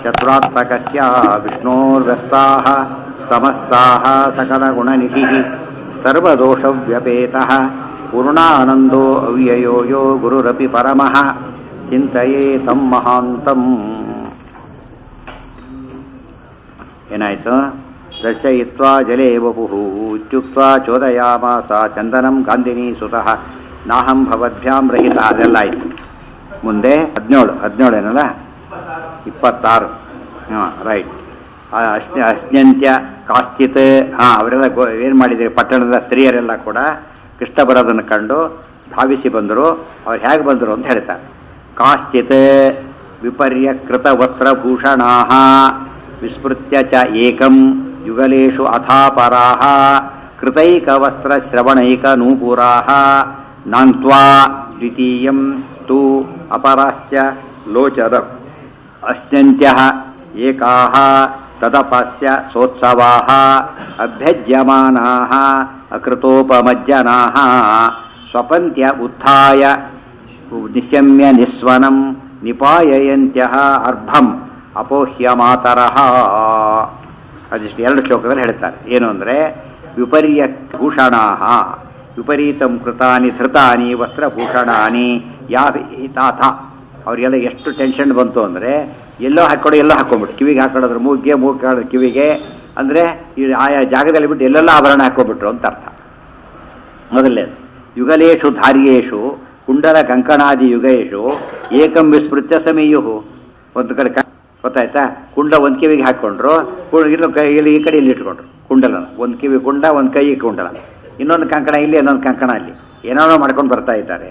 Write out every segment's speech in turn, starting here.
ಶತ್ರುತ್ಮಕಸ್ಯ ವಿಷ್ಣೋರ್ವ್ಯಸ್ತಾः ಸಮಸ್ತಾः सकलगुणनिधिः सर्वदोषव्यपेतः पूर्णानन्दो अव्ययो यो गुरुरपि परमः ಚಿಂತೆಯೇ ತಂ ಮಹಾಂತಂ ಏನಾಯ್ತು ದರ್ಶಯಿತ್ವಾ ಜಲೇ ವಪುಃ ಇತ್ಯುಕ್ತ್ವಾ ಚೋದಯಾಮಾಸ ಚಂದನಂ ಗಾಂಧಿನಿ ಸುತಃ ನಾಹಂ ಭವದ್ಭ್ಯಾಂ ರಹಿತ ಅದೆಲ್ಲ ಆಯ್ತು ಮುಂದೆ ಹದಿನೇಳು ಹದಿನೇಳು ಏನಲ್ಲ ಇಪ್ಪತ್ತಾರು ಹಾಂ ರೈಟ್ ಅಶ್ನ ಅಶ್ನಂತ್ಯ ಕಾಶ್ಚಿತ್ ಹಾಂ ಅವರೆಲ್ಲ ಗೋ ಏನು ಮಾಡಿದ್ರು ಪಟ್ಟಣದ ಸ್ತ್ರೀಯರೆಲ್ಲ ಕೂಡ ಕೃಷ್ಣ ಬರೋದನ್ನು ಕಂಡು ಧಾವಿಸಿ ಬಂದರು ಅವ್ರು ಹೇಗೆ ಬಂದರು ಅಂತ ಹೇಳ್ತಾರೆ ಕಾಶ್ಚಿತ್ ವಿಪರ್ಯಕೃತ ವಸ್ತ್ರಭೂಷಣಾ ವಿಸ್ಮೃತ್ಯ ಚ ಏಕಂ ಯುಗಲೇಶು ಅಥಾಪರಾ ಕೃತೈಕವಸ್ತ್ರಶ್ರವಣೈಕ ನೂಪುರಾ ನಾನ್ತ್ವಾ ದ್ವಿತೀಯಂ ತು ಅಪರಾಶ್ಚ ಲೋಚದ ಅಶ್ನಂತ್ಯ ಏಕಾಹ ತದಪಸ್ಯ ಸೋತ್ಸವಾः ಅಭ್ಯಜ್ಯಮಾನಾः ಅಕೃತೋಪಮಜ್ಜನಾः ಸ್ವಪಂತ್ಯ ಉತ್ಥಾಯ ನಿಶಮ್ಯ ನಿಸ್ವನಂ ನಿಪಾಯಯಂತ್ಯಃ ಅರ್ಭಂ ಅಪೋಹ್ಯ ಮಾತರಃ ಅದಿಷ್ಟು ಎರಡು ಶ್ಲೋಕದಲ್ಲಿ ಹೇಳ್ತಾರೆ ಏನು ಅಂದರೆ ವಿಪರ್ಯ ಭೂಷಣಾ ವಿಪರೀತಂ ಕೃತಾನಿ ಧೃತಾನಿ ವಸ್ತ್ರಭೂಷಣಾನಿ ಯಾತಾಥ ಅವರಿಗೆಲ್ಲ ಎಷ್ಟು ಟೆನ್ಷನ್ ಬಂತು ಅಂದರೆ ಎಲ್ಲೋ ಹಾಕ್ಕೊಡು ಎಲ್ಲೋ ಹಾಕೊಂಡ್ಬಿಟ್ಟು ಕಿವಿಗೆ ಹಾಕೊಳ್ಳೋದ್ರ ಮೂಗಿಗೆ ಮೂಗು ಹಾಕೋದ್ರ ಕಿವಿಗೆ ಅಂದರೆ ಈ ಆಯಾ ಜಾಗದಲ್ಲಿ ಬಿಟ್ಟು ಎಲ್ಲೆಲ್ಲ ಆಭರಣ ಹಾಕೊಂಡ್ಬಿಟ್ರು ಅಂತ ಅರ್ಥ ಮೊದಲನೇದು ಯುಗಲೇಶು ಧಾರ್ಯೇಶು ಕುಂಡಲ ಕಂಕಣಾದಿ ಯುಗೇಶು ಏಕಂ ವಿಸ್ಮೃತ್ಯ ಸಮೀಯು ಒಂದು ಕಡೆ ಕ ಗೊತ್ತಾಯ್ತಾ ಕುಂಡ ಒಂದು ಕಿವಿಗೆ ಹಾಕ್ಕೊಂಡ್ರು ಕು- ಇಲ್ಲೂ ಕೈ ಇಲ್ಲಿ ಈ ಕಡೆ ಇಲ್ಲಿ ಇಟ್ಕೊಂಡ್ರು ಕುಂಡಲನ ಒಂದು ಕಿವಿ ಕುಂಡ ಒಂದು ಕೈ ಕುಂಡಲ ಇನ್ನೊಂದು ಕಂಕಣ ಇಲ್ಲಿ ಇನ್ನೊಂದು ಕಂಕಣ ಅಲ್ಲಿ ಏನೇನೋ ಮಾಡ್ಕೊಂಡು ಬರ್ತಾ ಇದ್ದಾರೆ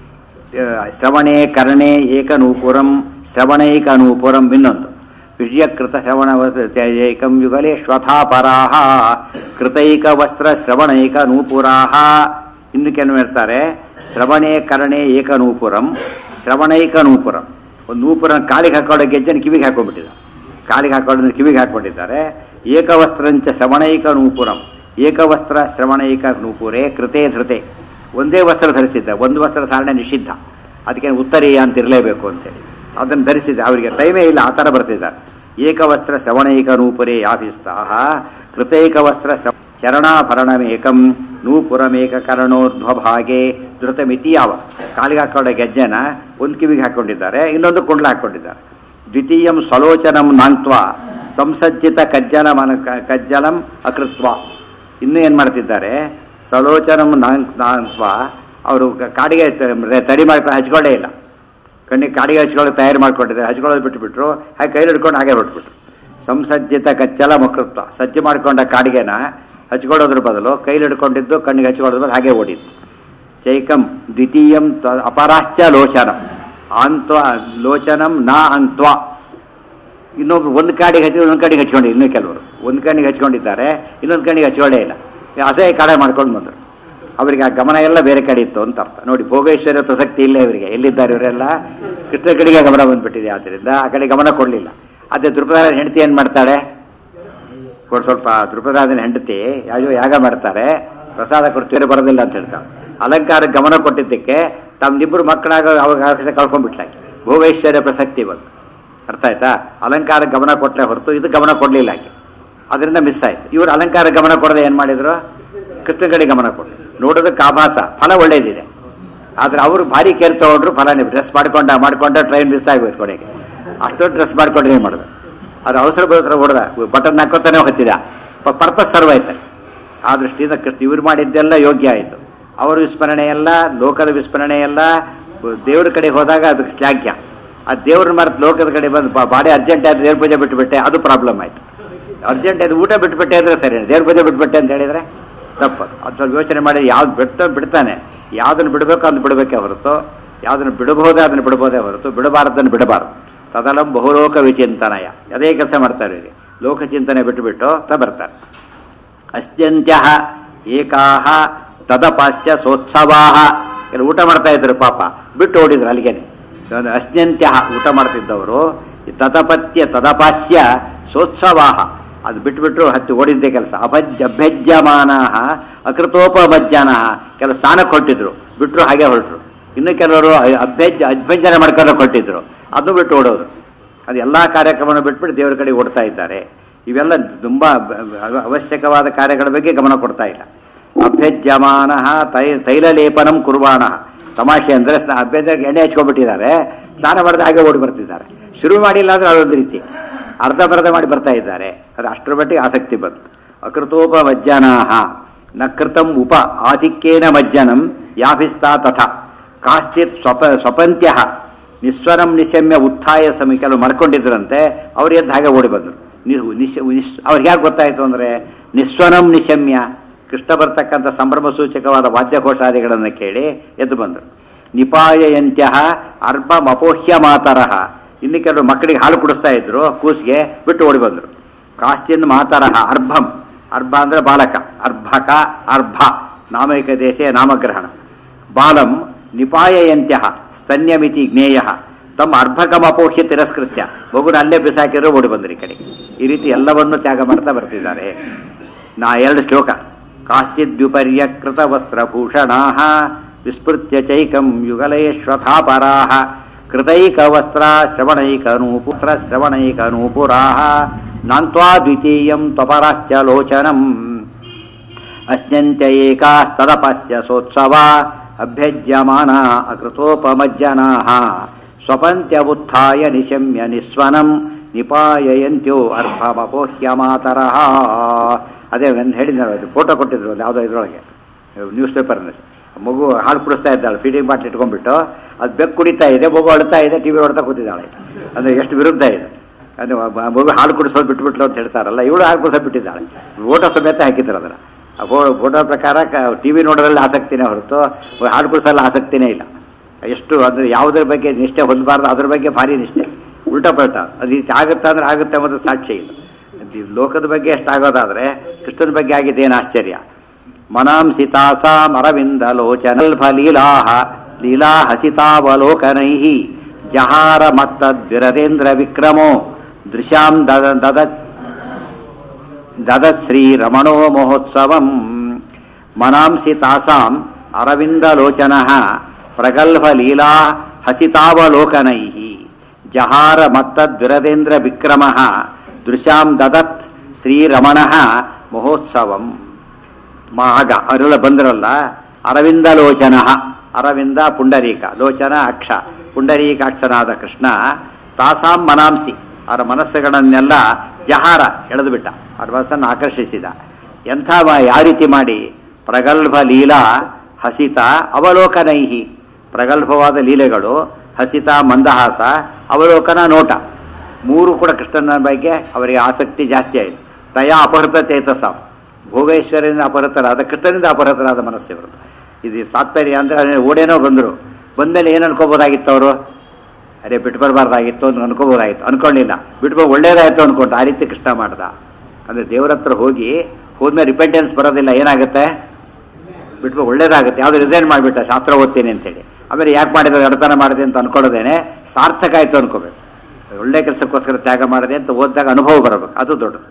ಆ, ಶ್ರವಣೆ ಕರ್ಣೆ ಏಕನೂಪುರಂ ಶ್ರವಣೈಕ ನೂಪುರಂ ಇನ್ನೊಂದು ವಿಜಯಕೃತ ಶ್ರವಣ ಏಕಂ ಯುಗಲೇ ಶ್ವಥಾಪರಾಹ ಕೃತೈಕ ವಸ್ತ್ರ ಶ್ರವಣೈಕ ನೂಪುರಾಹ ಇನ್ನು ಕೆಲವು ಇರ್ತಾರೆ ಶ್ರವಣೆ ಕರ್ಣೆ ಏಕನೂಪುರಂ ಶ್ರವಣೈಕ ನೂಪುರಂ ಒಂದು ನೂಪುರ ಕಾಲಿಗೆ ಹಾಕೊಳ್ಳೋ ಗೆಜ್ಜೆನ ಕಿವಿಗೆ ಹಾಕೊಂಡ್ಬಿಟ್ಟಿದ್ದಾರೆ ಕಾಲಿಗೆ ಹಾಕೊಳ್ಳೋದನ್ನ ಕಿವಿಗೆ ಹಾಕೊಂಡಿದ್ದಾರೆ ಏಕವಸ್ತ್ರಂಚ ಶ್ರವಣೈಕ ನೂಪುರಂ ಏಕವಸ್ತ್ರ ಶ್ರವಣೈಕ ನೂಪುರೇ ಕೃತೆ ಧೃತೆ ಒಂದೇ ವಸ್ತ್ರ ಧರಿಸಿದ್ದ ಒಂದು ವಸ್ತ್ರ ಧಾರಣೆ ನಿಷಿದ್ಧ ಅದಕ್ಕೆ ಉತ್ತರೀಯ ಅಂತ ಇರಲೇಬೇಕು ಅಂತೇಳಿ ಅದನ್ನು ಧರಿಸಿದ್ದ ಅವರಿಗೆ ಟೈಮೇ ಇಲ್ಲ ಆ ಥರ ಬರ್ತಿದ್ದಾರೆ ಏಕವಸ್ತ್ರ ಶ್ರವಣೈಕ ನೂಪುರೇ ಯಾಭಿಸ್ತಾಹ ಕೃತೈಕ ವಸ್ತ್ರ ಶ್ರವ- ಚರಣಾಭರಣಮೇಕಂ ನೂಪುರಮೇಕ ಕರ್ಣೋರ್ಧ್ವಭಾಗೆ ಧೃತಮಿತಿ ಯಾವ ಕಾಲಿಗೆ ಹಾಕೊಂಡ ಗೆಜ್ಜೆನ ಒಂದು ಕಿವಿಗೆ ಹಾಕೊಂಡಿದ್ದಾರೆ ಇನ್ನೊಂದು ಕುಂಡ್ಲ ಹಾಕೊಂಡಿದ್ದಾರೆ ದ್ವಿತೀಯಂ ಸ್ವಲೋಚನಂ ನಾಂತ್ವ ಸಂಸಜ್ಜಿತ ಕಜ್ಜಲ ಮನ ಕ- ಕಜ್ಜಲಂ ಅಕೃತ್ವ ಇನ್ನೂ ಏನು ಮಾಡ್ತಿದ್ದಾರೆ ಸಲೋಚನಂ ನಾಂಕ್ ನಾಂತ್ವ ಅವರು ಕ- ಕಾಡಿಗೆ ತ- ತಡಿ ಮಾಡ್ಕೊಂಡು ಹಚ್ಕೊಳ್ಳೇ ಇಲ್ಲ ಕಣ್ಣಿಗೆ ಕಾಡಿಗೆ ಹಚ್ಕೊಳ್ಳೋ ತಯಾರು ಮಾಡ್ಕೊಂಡಿದ್ದಾರೆ ಹಚ್ಕೊಳ್ಳೋದು ಬಿಟ್ಟುಬಿಟ್ರು ಹಾಗೆ ಕೈಲಿ ಹಿಡ್ಕೊಂಡು ಹಾಗೆ ಹೊಟ್ಬಿಟ್ರು ಸಂಸಜ್ಜಿತ ಕಚ್ಚಲ ಮಕೃತ್ವ ಸಜ್ಜು ಮಾಡ್ಕೊಂಡ ಕಾಡಿಗೆನ ಹಚ್ಕೊಳ್ಳೋದ್ರ ಬದಲು ಕೈಲಿ ಹಿಡ್ಕೊಂಡಿದ್ದು ಕಣ್ಣಿಗೆ ಹಚ್ಕೊಳ್ಳೋದ್ರ ಬದಲು ಹಾಗೆ ಓಡಿದ್ದು ಚೈಕಂ ದ್ವಿತೀಯಂ ತ- ಅಪರಾಶ್ಚ ಲೋಚನಂ ಆಂತ್ವ ಲೋಚನಂ ನಾ ಅಂತ್ವ ಇನ್ನೊಬ್ರು ಒಂದು ಕಾಡಿಗೆ ಹಚ್ಚಿ ಇನ್ನೊಂದು ಕಡೆಗೆ ಹಚ್ಕೊಂಡಿಲ್ಲ ಇನ್ನೂ ಕೆಲವರು ಒಂದು ಕಣ್ಣಿಗೆ ಹಚ್ಕೊಂಡಿದ್ದಾರೆ ಇನ್ನೊಂದು ಕಣ್ಣಿಗೆ ಹಚ್ಕೊಳ್ಳೇ ಇಲ್ಲ ಅಸಹ್ಯ ಕಾಡೆ ಮಾಡ್ಕೊಂಡು ಬಂದರು ಅವರಿಗೆ ಆ ಗಮನ ಎಲ್ಲ ಬೇರೆ ಕಡೆ ಇತ್ತು ಅಂತ ಅರ್ಥ ನೋಡಿ ಭೋಗೇಶ್ವರ ಪ್ರಸಕ್ತಿ ಇಲ್ಲ ಇವರಿಗೆ ಎಲ್ಲಿದ್ದಾರೆ ಇವರೆಲ್ಲ ಕೃಷ್ಣ ಕಡೆಗೆ ಗಮನ ಬಂದ್ಬಿಟ್ಟಿದೆ ಆದ್ದರಿಂದ ಆ ಕಡೆ ಗಮನ ಕೊಡಲಿಲ್ಲ ಅದೇ ದ್ರುಪದಾರ ಹೆಂಡತಿ ಏನು ಮಾಡ್ತಾಳೆ ಕೊಡ್ ಸ್ವಲ್ಪ ದ್ರುಪದಾದನ ಹೆಂಡತಿ ಯಾವ್ಯೋ ಯಾಗ ಮಾಡ್ತಾರೆ ಪ್ರಸಾದ ಕೊಡ್ತೀರಿ ಬರೋದಿಲ್ಲ ಅಂತ ಹೇಳ್ತಾರೆ ಅಲಂಕಾರ ಗಮನ ಕೊಟ್ಟಿದ್ದಕ್ಕೆ ತಮ್ಮಿಬ್ಬರು ಮಕ್ಕಳಾಗ ಅವಾಗ ಆಫೀಸ ಕಳ್ಕೊಂಡ್ಬಿಟ್ಲಾಕಿ ಭೋಗೇಶ್ವರ್ಯ ಪ್ರಸಕ್ತಿ ಬಂತು ಅರ್ಥ ಆಯ್ತಾ ಅಲಂಕಾರ ಗಮನ ಕೊಟ್ಟರೆ ಹೊರತು ಇದು ಗಮನ ಕೊಡಲಿಲ್ಲ ಆಕೆ ಅದರಿಂದ ಮಿಸ್ ಆಯ್ತು ಇವರು ಅಲಂಕಾರ ಗಮನ ಕೊಡದೆ ಏನು ಮಾಡಿದ್ರು ಕೃಷ್ಣ ಕಡೆ ಗಮನ ಕೊಟ್ಟರು ನೋಡೋದಕ್ಕೆ ಆಭಾಸ ಫಲ ಒಳ್ಳೇದಿದೆ ಆದ್ರೆ ಅವರು ಭಾರಿ ಕೇರ್ ತಗೊಂಡ್ರು ಫಲ ಡ್ರೆಸ್ ಮಾಡ್ಕೊಂಡ ಮಾಡ್ಕೊಂಡ ಟ್ರೈನ್ ಮಿಸ್ ಆಗೋಯ್ತು ಕೊನೆಗೆ ಅಷ್ಟೊಂದು ಡ್ರೆಸ್ ಮಾಡ್ಕೊಂಡ್ರೆ ಏನು ಮಾಡೋದು ಅದು ಅವಸರ ಬರೋದ್ರ ಹೊಡೆದ ಬಟನ್ ಹಾಕೋತಾನೆ ಹೊತ್ತಿದ ಪರ್ಪಸ್ ಸರ್ವ್ ಆಯ್ತು ಆ ದೃಷ್ಟಿಯಿಂದ ಕೃಷ್ಣ ಇವ್ರು ಮಾಡಿದ್ದೆಲ್ಲ ಯೋಗ್ಯ ಆಯಿತು ಅವರ ವಿಸ್ಮರಣೆ ಎಲ್ಲ ಲೋಕದ ವಿಸ್ಮರಣೆ ಎಲ್ಲ ದೇವ್ರ ಕಡೆ ಹೋದಾಗ ಅದಕ್ಕೆ ಶ್ಲಾಘ್ಯ ಆ ದೇವ್ರ ಮರೆತು ಲೋಕದ ಕಡೆ ಬಂದು ಬಾ- ಬಾಡಿ ಅರ್ಜೆಂಟ್ ಆದ್ರೆ ದೇವ್ರ ಪೂಜೆ ಬಿಟ್ಟುಬಿಟ್ಟೆ ಅದು ಪ್ರಾಬ್ಲಮ್ ಆಯ್ತು ಅರ್ಜೆಂಟ್ ಆದ್ರೆ ಊಟ ಬಿಟ್ಬಿಟ್ಟೆ ಅಂದ್ರೆ ಸರಿ ದೇವ್ರ ಪೂಜೆ ಬಿಟ್ಬಿಟ್ಟೆ ಅಂತ ಹೇಳಿದ್ರೆ ತಪ್ಪದು ಅದು ಸ್ವಲ್ಪ ಯೋಚನೆ ಮಾಡಿ ಯಾವ್ದು ಬಿಡ್ತಾ ಬಿಡ್ತಾನೆ ಯಾವ್ದನ್ನು ಬಿಡಬೇಕು ಅದನ್ನು ಬಿಡಬೇಕೇ ಹೊರತು ಯಾವ್ದನ್ನು ಬಿಡಬಹುದೇ ಅದನ್ನು ಬಿಡಬಹುದೇ ಹೊರತು ಬಿಡಬಾರ್ದನ್ನು ಬಿಡಬಾರ್ದು ತದಲಂ ಬಹುಲೋಕ ವಿಚಿಂತನಯ ಅದೇ ಕೆಲಸ ಮಾಡ್ತಾರೆ ಇವ್ರಿಗೆ ಲೋಕ ಚಿಂತನೆ ಬಿಟ್ಟುಬಿಟ್ಟು ತ ಬರ್ತಾರೆ ಅಸ್ತ್ಯಂತ್ಯ ಏಕಾಹ ತದಪಾಸ್ಯ ಸೋತ್ಸವಾಹ ಎಲ್ಲ ಊಟ ಮಾಡ್ತಾ ಇದ್ರು ಪಾಪ ಬಿಟ್ಟು ಓಡಿದ್ರು ಅಲ್ಲಿಗೆನೆ ಒಂದು ಅಸ್ತ್ಯಂತ್ಯ ಊಟ ಮಾಡ್ತಿದ್ದವರು ಈ ತದಪತ್ಯ ತದಪಾಸ್ಯ ಸೋತ್ಸವಾಹ ಅದು ಬಿಟ್ಬಿಟ್ರು ಹತ್ತಿ ಓಡಿದ್ದೇ ಕೆಲಸ ಅಭಜ್ಯ ಅಭ್ಯಜ್ಯಮಾನ ಅಕೃತೋಪಭಜ್ಜನ ಕೆಲ ಸ್ಥಾನಕ್ಕೆ ಹೊರಟಿದ್ರು ಬಿಟ್ಟರು ಹಾಗೆ ಹೊರಟರು ಇನ್ನು ಕೆಲವರು ಅಭ್ಯಜ್ಯ ಅಭ್ಯಂಜನ ಮಾಡ್ಕೊಂಡು ಕೊಟ್ಟಿದ್ರು ಅದು ಬಿಟ್ಟು ಓಡೋರು ಅದು ಎಲ್ಲ ಕಾರ್ಯಕ್ರಮವನ್ನು ಬಿಟ್ಬಿಟ್ಟು ದೇವರ ಕಡೆ ಓಡ್ತಾ ಇದ್ದಾರೆ ಇವೆಲ್ಲ ತುಂಬ ಅವಶ್ಯಕವಾದ ಕಾರ್ಯಗಳ ಬಗ್ಗೆ ಗಮನ ಕೊಡ್ತಾ ಇಲ್ಲ ಅಭ್ಯಜ್ಯಮಾನ ತೈ ತೈಲಲೇಪನಂ ಕುರ್ವಾಣ ತಮಾಷೆ ಅಂದರೆ ಸ್ನ ಅಭ್ಯಂತರಕ್ಕೆ ಎಣ್ಣೆ ಹಚ್ಕೊಂಡ್ಬಿಟ್ಟಿದ್ದಾರೆ ಸ್ನಾನ ಮಾಡಿದ ಹಾಗೆ ಓಡಿ ಬರ್ತಿದ್ದಾರೆ ಶುರು ಮಾಡಿಲ್ಲ ಅಂದ್ರೆ ಅದೊಂದು ರೀತಿ ಅರ್ಧ ಬರ್ಧ ಮಾಡಿ ಬರ್ತಾ ಇದ್ದಾರೆ ಅದು ಅಷ್ಟರ ಮಟ್ಟಿಗೆ ಆಸಕ್ತಿ ಬಂತು ಅಕೃತೋಪ ಮಜ್ಜನಾಹ ನ ಕೃತಂ ಉಪ ಆಧಿಕ್ಯೇನ ಮಜ್ಜನಂ ಯಾಭಿಸ್ತಾ ತಥಾ ಕಾಶ್ಚಿತ್ ಸ್ವಪ ಸ್ವಪಂತ್ಯ ನಿಸ್ವರಂ ನಿಶಮ್ಯ ಉತ್ಥಾಯ ಸಮಿ ಕೆಲವು ಮರ್ಕೊಂಡಿದ್ರಂತೆ ಅವ್ರು ಎದ್ದು ಹಾಗೆ ಓಡಿ ಬಂದರು ನಿಶ್ ನಿಶ್ ಅವ್ರಿಗೆ ಯಾಕೆ ಗೊತ್ತಾಯಿತು ಅಂದರೆ ನಿಸ್ವರಂ ನಿಶಮ್ಯ ಕೃಷ್ಣ ಬರ್ತಕ್ಕಂಥ ಸಂಭ್ರಮ ಸೂಚಕವಾದ ವಾದ್ಯಘೋಷಾದಿಗಳನ್ನು ಕೇಳಿ ಎದ್ದು ಬಂದರು ನಿಪಾಯಂತ್ಯ ಅರ್ಭಮಪೋಹ್ಯ ಮಾತರಹ ಇಲ್ಲಿ ಕೆಲವು ಮಕ್ಕಳಿಗೆ ಹಾಲು ಕುಡಿಸ್ತಾ ಇದ್ರು ಕೂಸಿಗೆ ಬಿಟ್ಟು ಓಡಿ ಬಂದರು ಕಾಶ್ಚಿನ್ ಮಾತರಹ ಅರ್ಭಂ ಅರ್ಭ ಅಂದರೆ ಬಾಲಕ ಅರ್ಭಕ ಅರ್ಭ ನಾಮೈಕ ದೇಶೇ ನಾಮಗ್ರಹಣ ಬಾಲಂ ನಿಪಾಯಂತ್ಯ ಸ್ತನ್ಯಮಿತಿ ಜ್ಞೇಯ ತಮ್ಮ ಅರ್ಭಕಮಪೋಹ್ಯ ತಿರಸ್ಕೃತ್ಯ ಮಗುನ ಅಲ್ಲೇ ಬಿಸಾಕಿರೋ ಓಡಿ ಬಂದರು ಈ ಕಡೆ ಈ ರೀತಿ ಎಲ್ಲವನ್ನೂ ತ್ಯಾಗ ಮಾಡ್ತಾ ಬರ್ತಿದ್ದಾರೆ ನಾ ಎರಡು ಶ್ಲೋಕ ಕಾಶ್ಚಿದ್ಯುಪರ್ಯಕೃತ ವಸ್ತ್ರಭೂಷಣಾ ವಿಸ್ಮೃತ್ಯ ಚೈಕಂ ಯುಗಲೇಶ್ವಥಾಪರಾ ಕೃತೈಕ ವಸ್ತ್ರ ಶ್ರವಣೈಕ ನೂಪುತ್ರ ಶ್ರವಣೈಕ ನೂಪುರಾ ನಾಂತ್ವಾ ದ್ವಿತೀಯಂ ತ್ವಪರಾಶ್ಚ ಲೋಚನಂ ಅಸ್ಯಂತ್ಯ ಏಕಾಸ್ತದಪಸ್ಯ ಸೋತ್ಸವ ಅಭ್ಯಜ್ಯಮಾನ ಅಕೃತೋಪಮಜ್ಜನಾ ಸ್ವಪಂತ್ಯ ಉತ್ಥಾಯ ನಿಶಮ್ಯ ನಿಸ್ವನಂ ನಿಪಾಯಂತ್ಯೋ ಅರ್ಭಮಪೋಹ್ಯ ಮಾತರಃ ಅದೇ ಒಂದು ಹೇಳಿದ್ರು ಅದು ಫೋಟೋ ಕೊಟ್ಟಿದ್ರು ಒಂದು ಯಾವುದೋ ಇದರೊಳಗೆ ನ್ಯೂಸ್ ಪೇಪರ್ನಲ್ಲಿ ಮಗು ಹಾಲು ಕುಡಿಸ್ತಾ ಇದ್ದಾಳೆ ಫೀಡಿಂಗ್ ಬಾಟ್ಲ್ ಇಟ್ಕೊಂಡ್ಬಿಟ್ಟು ಅದು ಬೆಕ್ಕು ಕುಡಿತಾ ಇದೆ ಮಗು ಅಳ್ತಾ ಇದೆ ಟಿ ವಿ ಹೊಡ್ತಾ ಕೂತಿದ್ದಾಳೆ ಅಂದರೆ ಎಷ್ಟು ವಿರುದ್ಧ ಇದೆ ಅದು ಮ- ಮಗು ಹಾಲು ಕುಡಿಸೋದು ಬಿಟ್ಬಿಟ್ಲು ಅಂತ ಹೇಳ್ತಾರಲ್ಲ ಇವಳು ಹಾಲು ಕುಡಿಸೋದು ಬಿಟ್ಟಿದ್ದಾಳೆ ಫೋಟೋ ಸಮೇತ ಹಾಕಿದ್ರು ಅದನ್ನು ಆ ಫೋ ಫೋಟೋ ಪ್ರಕಾರ ಟಿ ವಿ ನೋಡೋದ್ರಲ್ಲಿ ಆಸಕ್ತಿನೇ ಹೊರತು ಹಾಲು ಕುಡಿಸೋಲ್ಲ ಆಸಕ್ತಿನೇ ಇಲ್ಲ ಎಷ್ಟು ಅಂದರೆ ಯಾವುದ್ರ ಬಗ್ಗೆ ನಿಷ್ಠೆ ಹೊಂದಬಾರ್ದು ಅದ್ರ ಬಗ್ಗೆ ಭಾರಿ ನಿಷ್ಠೆ ಉಲ್ಟಾ ಪಲ್ಟಾ ಅದು ರೀತಿ ಆಗುತ್ತಾ ಅಂದ್ರೆ ಆಗುತ್ತೆ ಅನ್ನೋದು ಸಾಕ್ಷ್ಯ ಇಲ್ಲ ಅದು ಲೋಕದ ಬಗ್ಗೆ ಎಷ್ಟಾಗೋದಾದ್ರೆ ಕೃಷ್ಣನ ಬಗ್ಗೆ ಆಗಿದ್ದೇನು ಆಶ್ಚರ್ಯ ಮನಾಂಸಿತಾಸಾಂ ಅರವಿಂದ ಲೋಚನಲ್ಭ ಲೀಲಾಹ ಲೀಲಾ ಹಸಿತಾವಲೋಕನೈ ಜಹಾರ ಮತ್ತದ್ವಿರದೇಂದ್ರ ವಿಕ್ರಮೋ ದೃಶ್ಯಾಂ ದದ ದದ ದದಶ್ರೀ ರಮಣೋ ಮಹೋತ್ಸವಂ ಮನಾಂಸಿ ತಾಸಾಂ ಅರವಿಂದಲೋಚನ ಪ್ರಗಲ್ಭ ಲೀಲಾ ಹಸಿತಾವಲೋಕನೈ ಜಹಾರ ಮತ್ತದ್ವಿರದೇಂದ್ರ ವಿಕ್ರಮ ದೃಶ್ಯಾಂ ದದತ್ ಶ್ರೀರಮಣ ಮಹೋತ್ಸವಂ ಮಾಗ ಅವರೆಲ್ಲ ಬಂದ್ರಲ್ಲ ಅರವಿಂದ ಲೋಚನ ಅರವಿಂದ ಪುಂಡರೀಕ ಲೋಚನ ಅಕ್ಷ ಪುಂಡರೀಕಾಕ್ಷನಾದ ಕೃಷ್ಣ ತಾಸಾಂ ಮನಾಂಸಿ ಅವರ ಮನಸ್ಸುಗಳನ್ನೆಲ್ಲ ಜಹಾರ ಎಳೆದು ಬಿಟ್ಟ ಅವ್ರ ಮನಸ್ಸನ್ನು ಆಕರ್ಷಿಸಿದ ಎಂಥ ಮ- ಯಾವ ರೀತಿ ಮಾಡಿ ಪ್ರಗಲ್ಭ ಲೀಲಾ ಹಸಿತ ಅವಲೋಕನೈಹಿ ಪ್ರಗಲ್ಭವಾದ ಲೀಲೆಗಳು ಹಸಿತ ಮಂದಹಾಸ ಅವಲೋಕನ ನೋಟ ಮೂರು ಕೂಡ ಕೃಷ್ಣನ ಬಗ್ಗೆ ಅವರಿಗೆ ಆಸಕ್ತಿ ಜಾಸ್ತಿ ಆಯಿತು ತಯಾ ಅಪಹೃತ ಚೇತಸ ಭೋಗೇಶ್ವರನಿಂದ ಅಪಹೃತರಾದ ಕೃಷ್ಣನಿಂದ ಅಪಹೃತರಾದ ಮನಸ್ಸು ಇವ್ರದ್ದು ಇದು ತಾತ್ಪರ್ಯ ಅಂದರೆ ಓಡೇನೋ ಬಂದರು ಬಂದಮೇಲೆ ಏನು ಅನ್ಕೋಬೋದಾಗಿತ್ತು ಅವರು ಅರೆ ಬಿಟ್ಟು ಬರಬಾರ್ದಾಗಿತ್ತು ಅಂತ ಅನ್ಕೋಬೋದಾಗಿತ್ತು ಅನ್ಕೊಳ್ಳಿಲ್ಲ ಬಿಟ್ಟು ಒಳ್ಳೇದಾಯ್ತು ಅನ್ಕೊಂಡು ಆ ರೀತಿ ಕೃಷ್ಣ ಮಾಡ್ದ ಅಂದರೆ ದೇವ್ರ ಹತ್ರ ಹೋಗಿ ಹೋದ್ಮೇಲೆ ರಿಪೆಂಟೆನ್ಸ್ ಬರೋದಿಲ್ಲ ಏನಾಗುತ್ತೆ ಬಿಟ್ಟು ಒಳ್ಳೇದಾಗುತ್ತೆ ಯಾವುದು ರಿಸೈನ್ ಮಾಡಿಬಿಟ್ಟ ಶಾಸ್ತ್ರ ಓದ್ತೀನಿ ಅಂತೇಳಿ ಆಮೇಲೆ ಯಾಕೆ ಮಾಡಿದ್ರೆ ಎಡತನ ಮಾಡಿದೆ ಅಂತ ಅನ್ಕೊಳ್ಳೋದೇನೆ ಸಾರ್ಥಕ ಆಯ್ತು ಅನ್ಕೋಬೇಕು ಒಳ್ಳೆ ಕೆಲಸಕ್ಕೋಸ್ಕರ ತ್ಯಾಗ ಮಾಡಿದೆ ಅಂತ ಓದಿದಾಗ ಅನುಭವ ಬರಬೇಕು ಅದು ದೊಡ್ಡದು